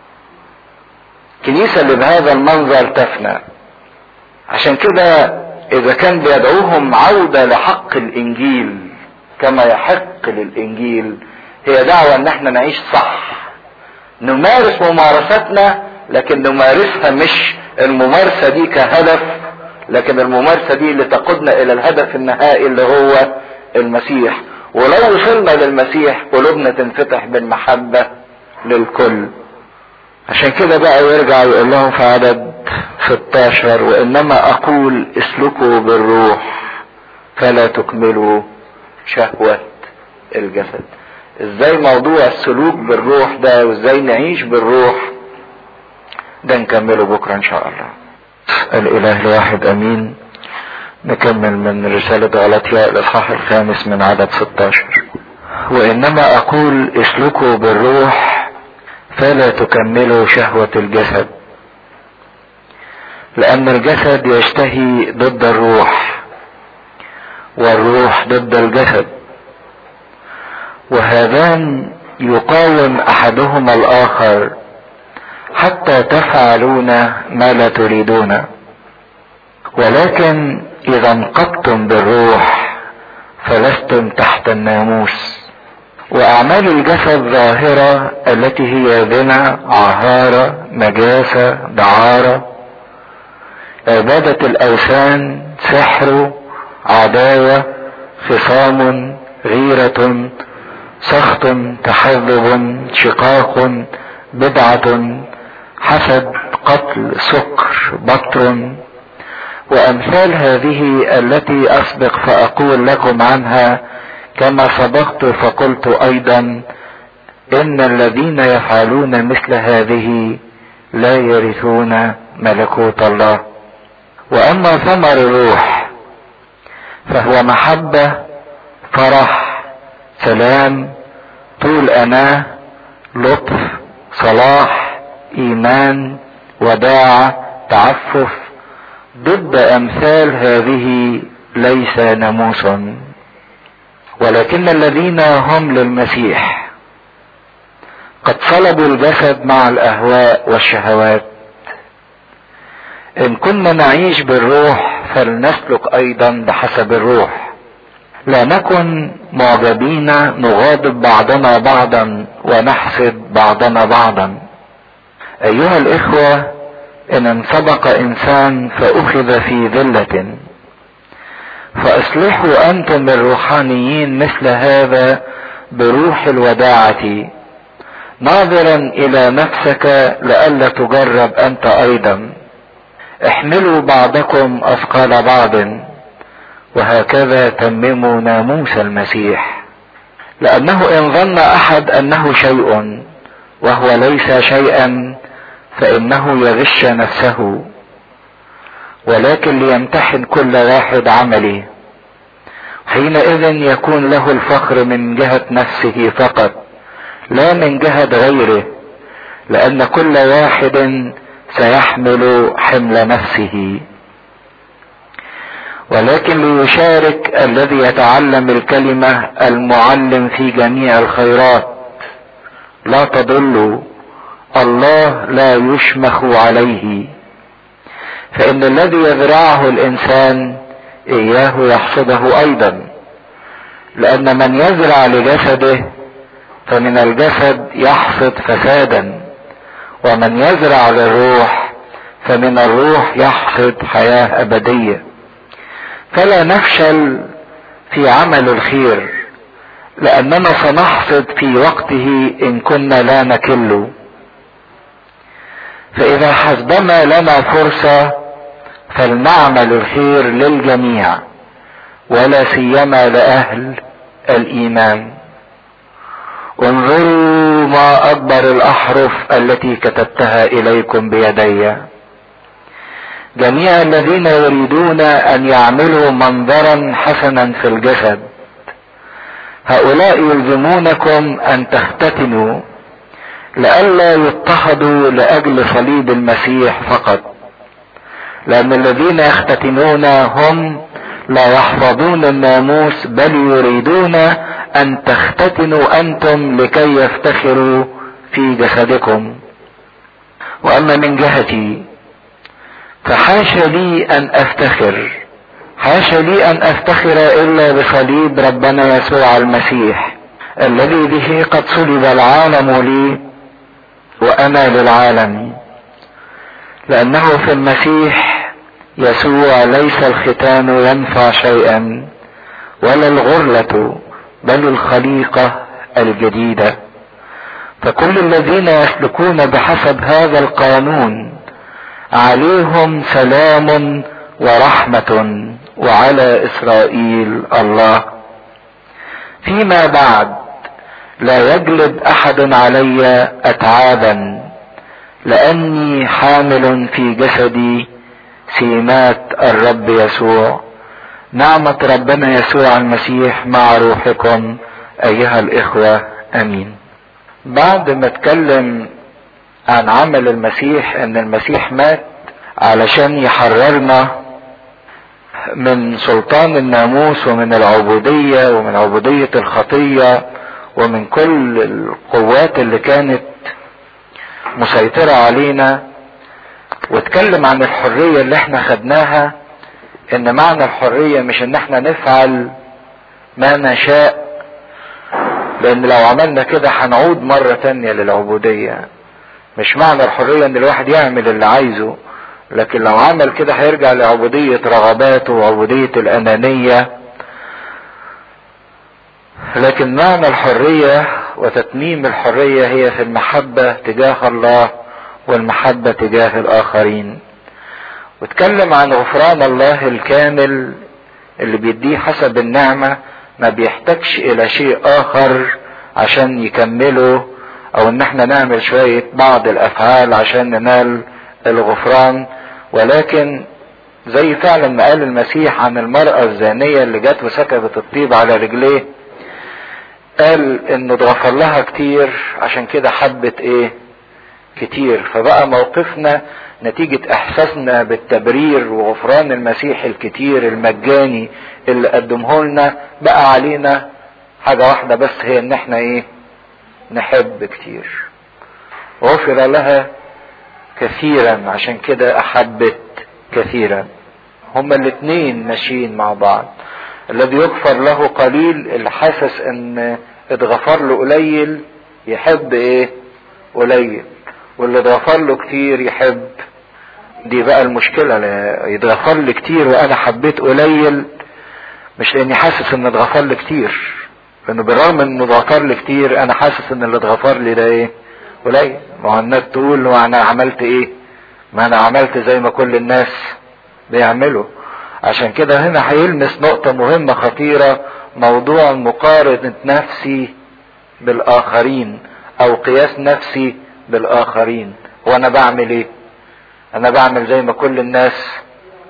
الكنيسة اللي بهذا المنظر تفنى عشان كده اذا كان بيدعوهم عودة لحق الانجيل كما يحق للانجيل هي دعوة ان احنا نعيش صح نمارس ممارستنا لكن نمارسها مش الممارسة دي كهدف لكن الممارسة دي اللي تقودنا الى الهدف النهائي اللي هو المسيح ولو وصلنا للمسيح قلوبنا تنفتح بالمحبة للكل عشان كده بقى يرجع يقول لهم في عدد 16 وانما اقول اسلكوا بالروح فلا تكملوا شهوة الجسد ازاي موضوع السلوك بالروح ده وازاي نعيش بالروح ده نكمله بكرة ان شاء الله الاله الواحد امين نكمل من رسالة غلطية الاصحاح الخامس من عدد 16 وانما اقول اسلكوا بالروح فلا تكملوا شهوة الجسد لأن الجسد يشتهي ضد الروح والروح ضد الجسد وهذان يقاوم أحدهما الآخر حتى تفعلون ما لا تريدون ولكن إذا انقضتم بالروح فلستم تحت الناموس واعمال الجسد ظاهرة التي هي زنا عهارة نجاسة دعارة عبادة الاوثان سحر عداوة خصام غيرة سخط تحذب شقاق بدعة حسد قتل سكر بطر وامثال هذه التي اسبق فاقول لكم عنها كما سبقت فقلت ايضا ان الذين يفعلون مثل هذه لا يرثون ملكوت الله واما ثمر الروح فهو محبه فرح سلام طول اناه لطف صلاح ايمان وداعه تعفف ضد امثال هذه ليس ناموس ولكن الذين هم للمسيح قد صلبوا الجسد مع الاهواء والشهوات ان كنا نعيش بالروح فلنسلك ايضا بحسب الروح لا نكن معجبين نغاضب بعضنا بعضا ونحسد بعضنا بعضا ايها الاخوه ان انسبق انسان فاخذ في ذله فاصلحوا انتم الروحانيين مثل هذا بروح الوداعة ناظرا الى نفسك لئلا تجرب انت ايضا احملوا بعضكم اثقال بعض وهكذا تمموا ناموس المسيح لانه ان ظن احد انه شيء وهو ليس شيئا فانه يغش نفسه ولكن ليمتحن كل واحد عمله حينئذ يكون له الفخر من جهة نفسه فقط لا من جهة غيره لأن كل واحد سيحمل حمل نفسه ولكن ليشارك الذي يتعلم الكلمة المعلم في جميع الخيرات لا تضلوا الله لا يشمخ عليه فإن الذي يزرعه الإنسان إياه يحصده أيضا لأن من يزرع لجسده فمن الجسد يحصد فسادا ومن يزرع للروح فمن الروح يحصد حياة أبدية فلا نفشل في عمل الخير لأننا سنحصد في وقته إن كنا لا نكل فإذا حسبما لنا فرصة فلنعمل الخير للجميع ولا سيما لأهل الإيمان انظروا ما أكبر الأحرف التي كتبتها إليكم بيدي جميع الذين يريدون أن يعملوا منظرا حسنا في الجسد هؤلاء يلزمونكم أن تختتنوا لئلا يضطهدوا لأجل صليب المسيح فقط لأن الذين يختتنون هم لا يحفظون الناموس بل يريدون أن تختتنوا أنتم لكي يفتخروا في جسدكم وأما من جهتي فحاشا لي أن أفتخر حاشا لي أن أفتخر إلا بصليب ربنا يسوع المسيح الذي به قد صلب العالم لي وأنا للعالم لأنه في المسيح يسوع ليس الختان ينفع شيئا ولا الغرلة بل الخليقة الجديدة فكل الذين يسلكون بحسب هذا القانون عليهم سلام ورحمة وعلى إسرائيل الله فيما بعد لا يجلب أحد علي أتعابا لأني حامل في جسدي سيمات الرب يسوع نعمة ربنا يسوع المسيح مع روحكم أيها الإخوة أمين بعد ما اتكلم عن عمل المسيح ان المسيح مات علشان يحررنا من سلطان الناموس ومن العبودية ومن عبودية الخطية ومن كل القوات اللي كانت مسيطرة علينا واتكلم عن الحرية اللي احنا خدناها ان معنى الحرية مش ان احنا نفعل ما نشاء لان لو عملنا كده هنعود مرة تانية للعبودية مش معنى الحرية ان الواحد يعمل اللي عايزه لكن لو عمل كده هيرجع لعبودية رغباته وعبودية الانانية لكن معنى الحرية وتتميم الحرية هي في المحبة تجاه الله والمحبة تجاه الآخرين واتكلم عن غفران الله الكامل اللي بيديه حسب النعمة ما بيحتاجش إلى شيء آخر عشان يكمله أو إن احنا نعمل شوية بعض الأفعال عشان ننال الغفران ولكن زي فعلا ما قال المسيح عن المرأة الزانية اللي جت وسكبت الطيب على رجليه قال انه اتغفر لها كتير عشان كده حبت ايه كتير فبقى موقفنا نتيجة احساسنا بالتبرير وغفران المسيح الكتير المجاني اللي قدمه لنا بقى علينا حاجة واحدة بس هي ان احنا ايه نحب كتير غفر لها كثيرا عشان كده احبت كثيرا هما الاتنين ماشيين مع بعض الذي يغفر له قليل اللي حاسس ان اتغفر له قليل يحب ايه قليل واللي اتغفر له كتير يحب دي بقى المشكلة يتغفر لي كتير وانا حبيت قليل مش لاني حاسس ان اتغفر لي كتير لانه بالرغم انه اتغفر لي كتير انا حاسس ان اللي اتغفر لي ده ايه قليل ما هو الناس تقول ما انا عملت ايه ما انا عملت زي ما كل الناس بيعملوا عشان كده هنا هيلمس نقطة مهمة خطيرة موضوع مقارنة نفسي بالآخرين أو قياس نفسي بالآخرين وأنا بعمل إيه؟ أنا بعمل زي ما كل الناس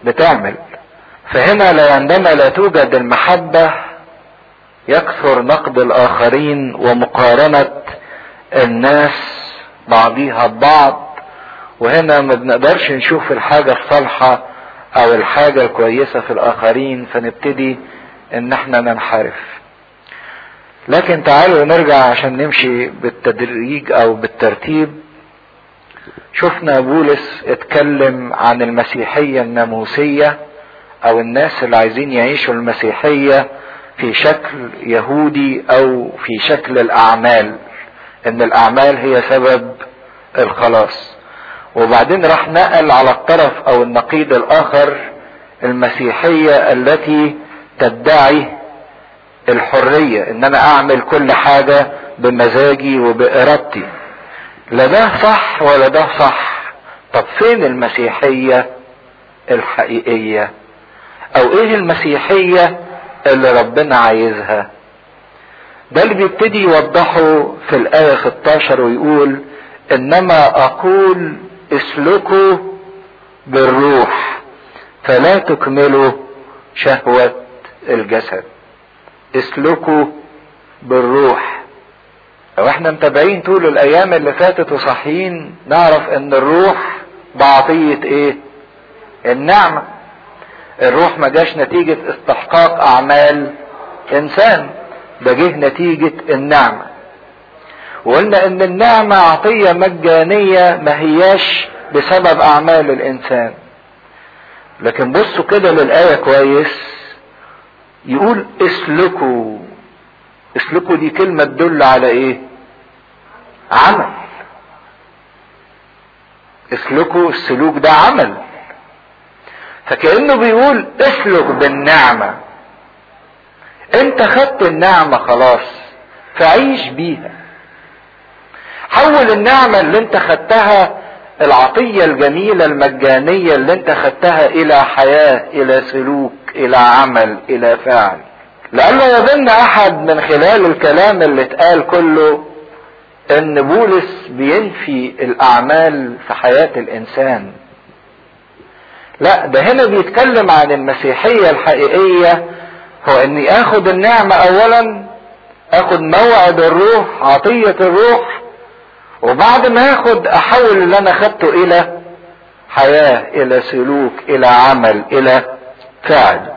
بتعمل فهنا لا عندما لا توجد المحبة يكثر نقد الآخرين ومقارنة الناس بعضيها ببعض وهنا ما بنقدرش نشوف الحاجة الصالحة أو الحاجة الكويسة في الآخرين فنبتدي إن احنا ننحرف لكن تعالوا نرجع عشان نمشي بالتدريج أو بالترتيب شفنا بولس اتكلم عن المسيحية الناموسية او الناس اللي عايزين يعيشوا المسيحية في شكل يهودي او في شكل الاعمال ان الاعمال هي سبب الخلاص وبعدين راح نقل على الطرف او النقيض الاخر المسيحية التي تدعي الحرية ان انا اعمل كل حاجة بمزاجي وبارادتي لا ده صح ولا ده صح طب فين المسيحية الحقيقية او ايه المسيحية اللي ربنا عايزها ده اللي بيبتدي يوضحه في الآية 16 ويقول انما اقول اسلكوا بالروح فلا تكملوا شهوة الجسد اسلكوا بالروح لو احنا متابعين طول الايام اللي فاتت وصاحيين نعرف ان الروح بعطية ايه النعمة الروح ما جاش نتيجة استحقاق اعمال انسان ده جه نتيجة النعمة وقلنا ان النعمة عطية مجانية ما هياش بسبب اعمال الانسان لكن بصوا كده للآية كويس يقول اسلكوا اسلكوا دي كلمة تدل على ايه عمل اسلكوا السلوك ده عمل فكأنه بيقول اسلك بالنعمة انت خدت النعمة خلاص فعيش بيها حول النعمة اللي انت خدتها العطية الجميلة المجانية اللي انت خدتها الى حياة الى سلوك الى عمل الى فعل لأنه يظن أحد من خلال الكلام اللي اتقال كله إن بولس بينفي الأعمال في حياة الإنسان. لا ده هنا بيتكلم عن المسيحية الحقيقية هو إني آخد النعمة أولاً آخد موعد الروح عطية الروح وبعد ما آخد أحول اللي أنا خدته إلى حياة إلى سلوك إلى عمل إلى فعل.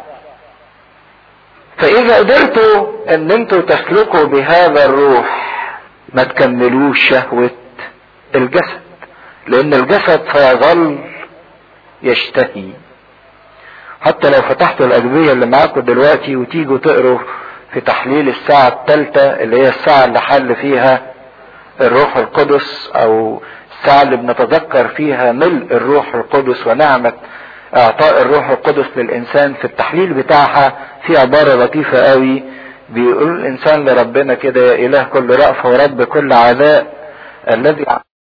فاذا قدرتوا ان انتوا تسلكوا بهذا الروح ما تكملوش شهوة الجسد لان الجسد سيظل يشتهي حتى لو فتحتوا الاجبية اللي معاكم دلوقتي وتيجوا تقروا في تحليل الساعة الثالثة اللي هي الساعة اللي حل فيها الروح القدس او الساعة اللي بنتذكر فيها ملء الروح القدس ونعمة اعطاء الروح القدس للانسان في التحليل بتاعها في عبارة لطيفة قوي بيقول الانسان لربنا كده يا اله كل رأفة ورب كل عداء الذي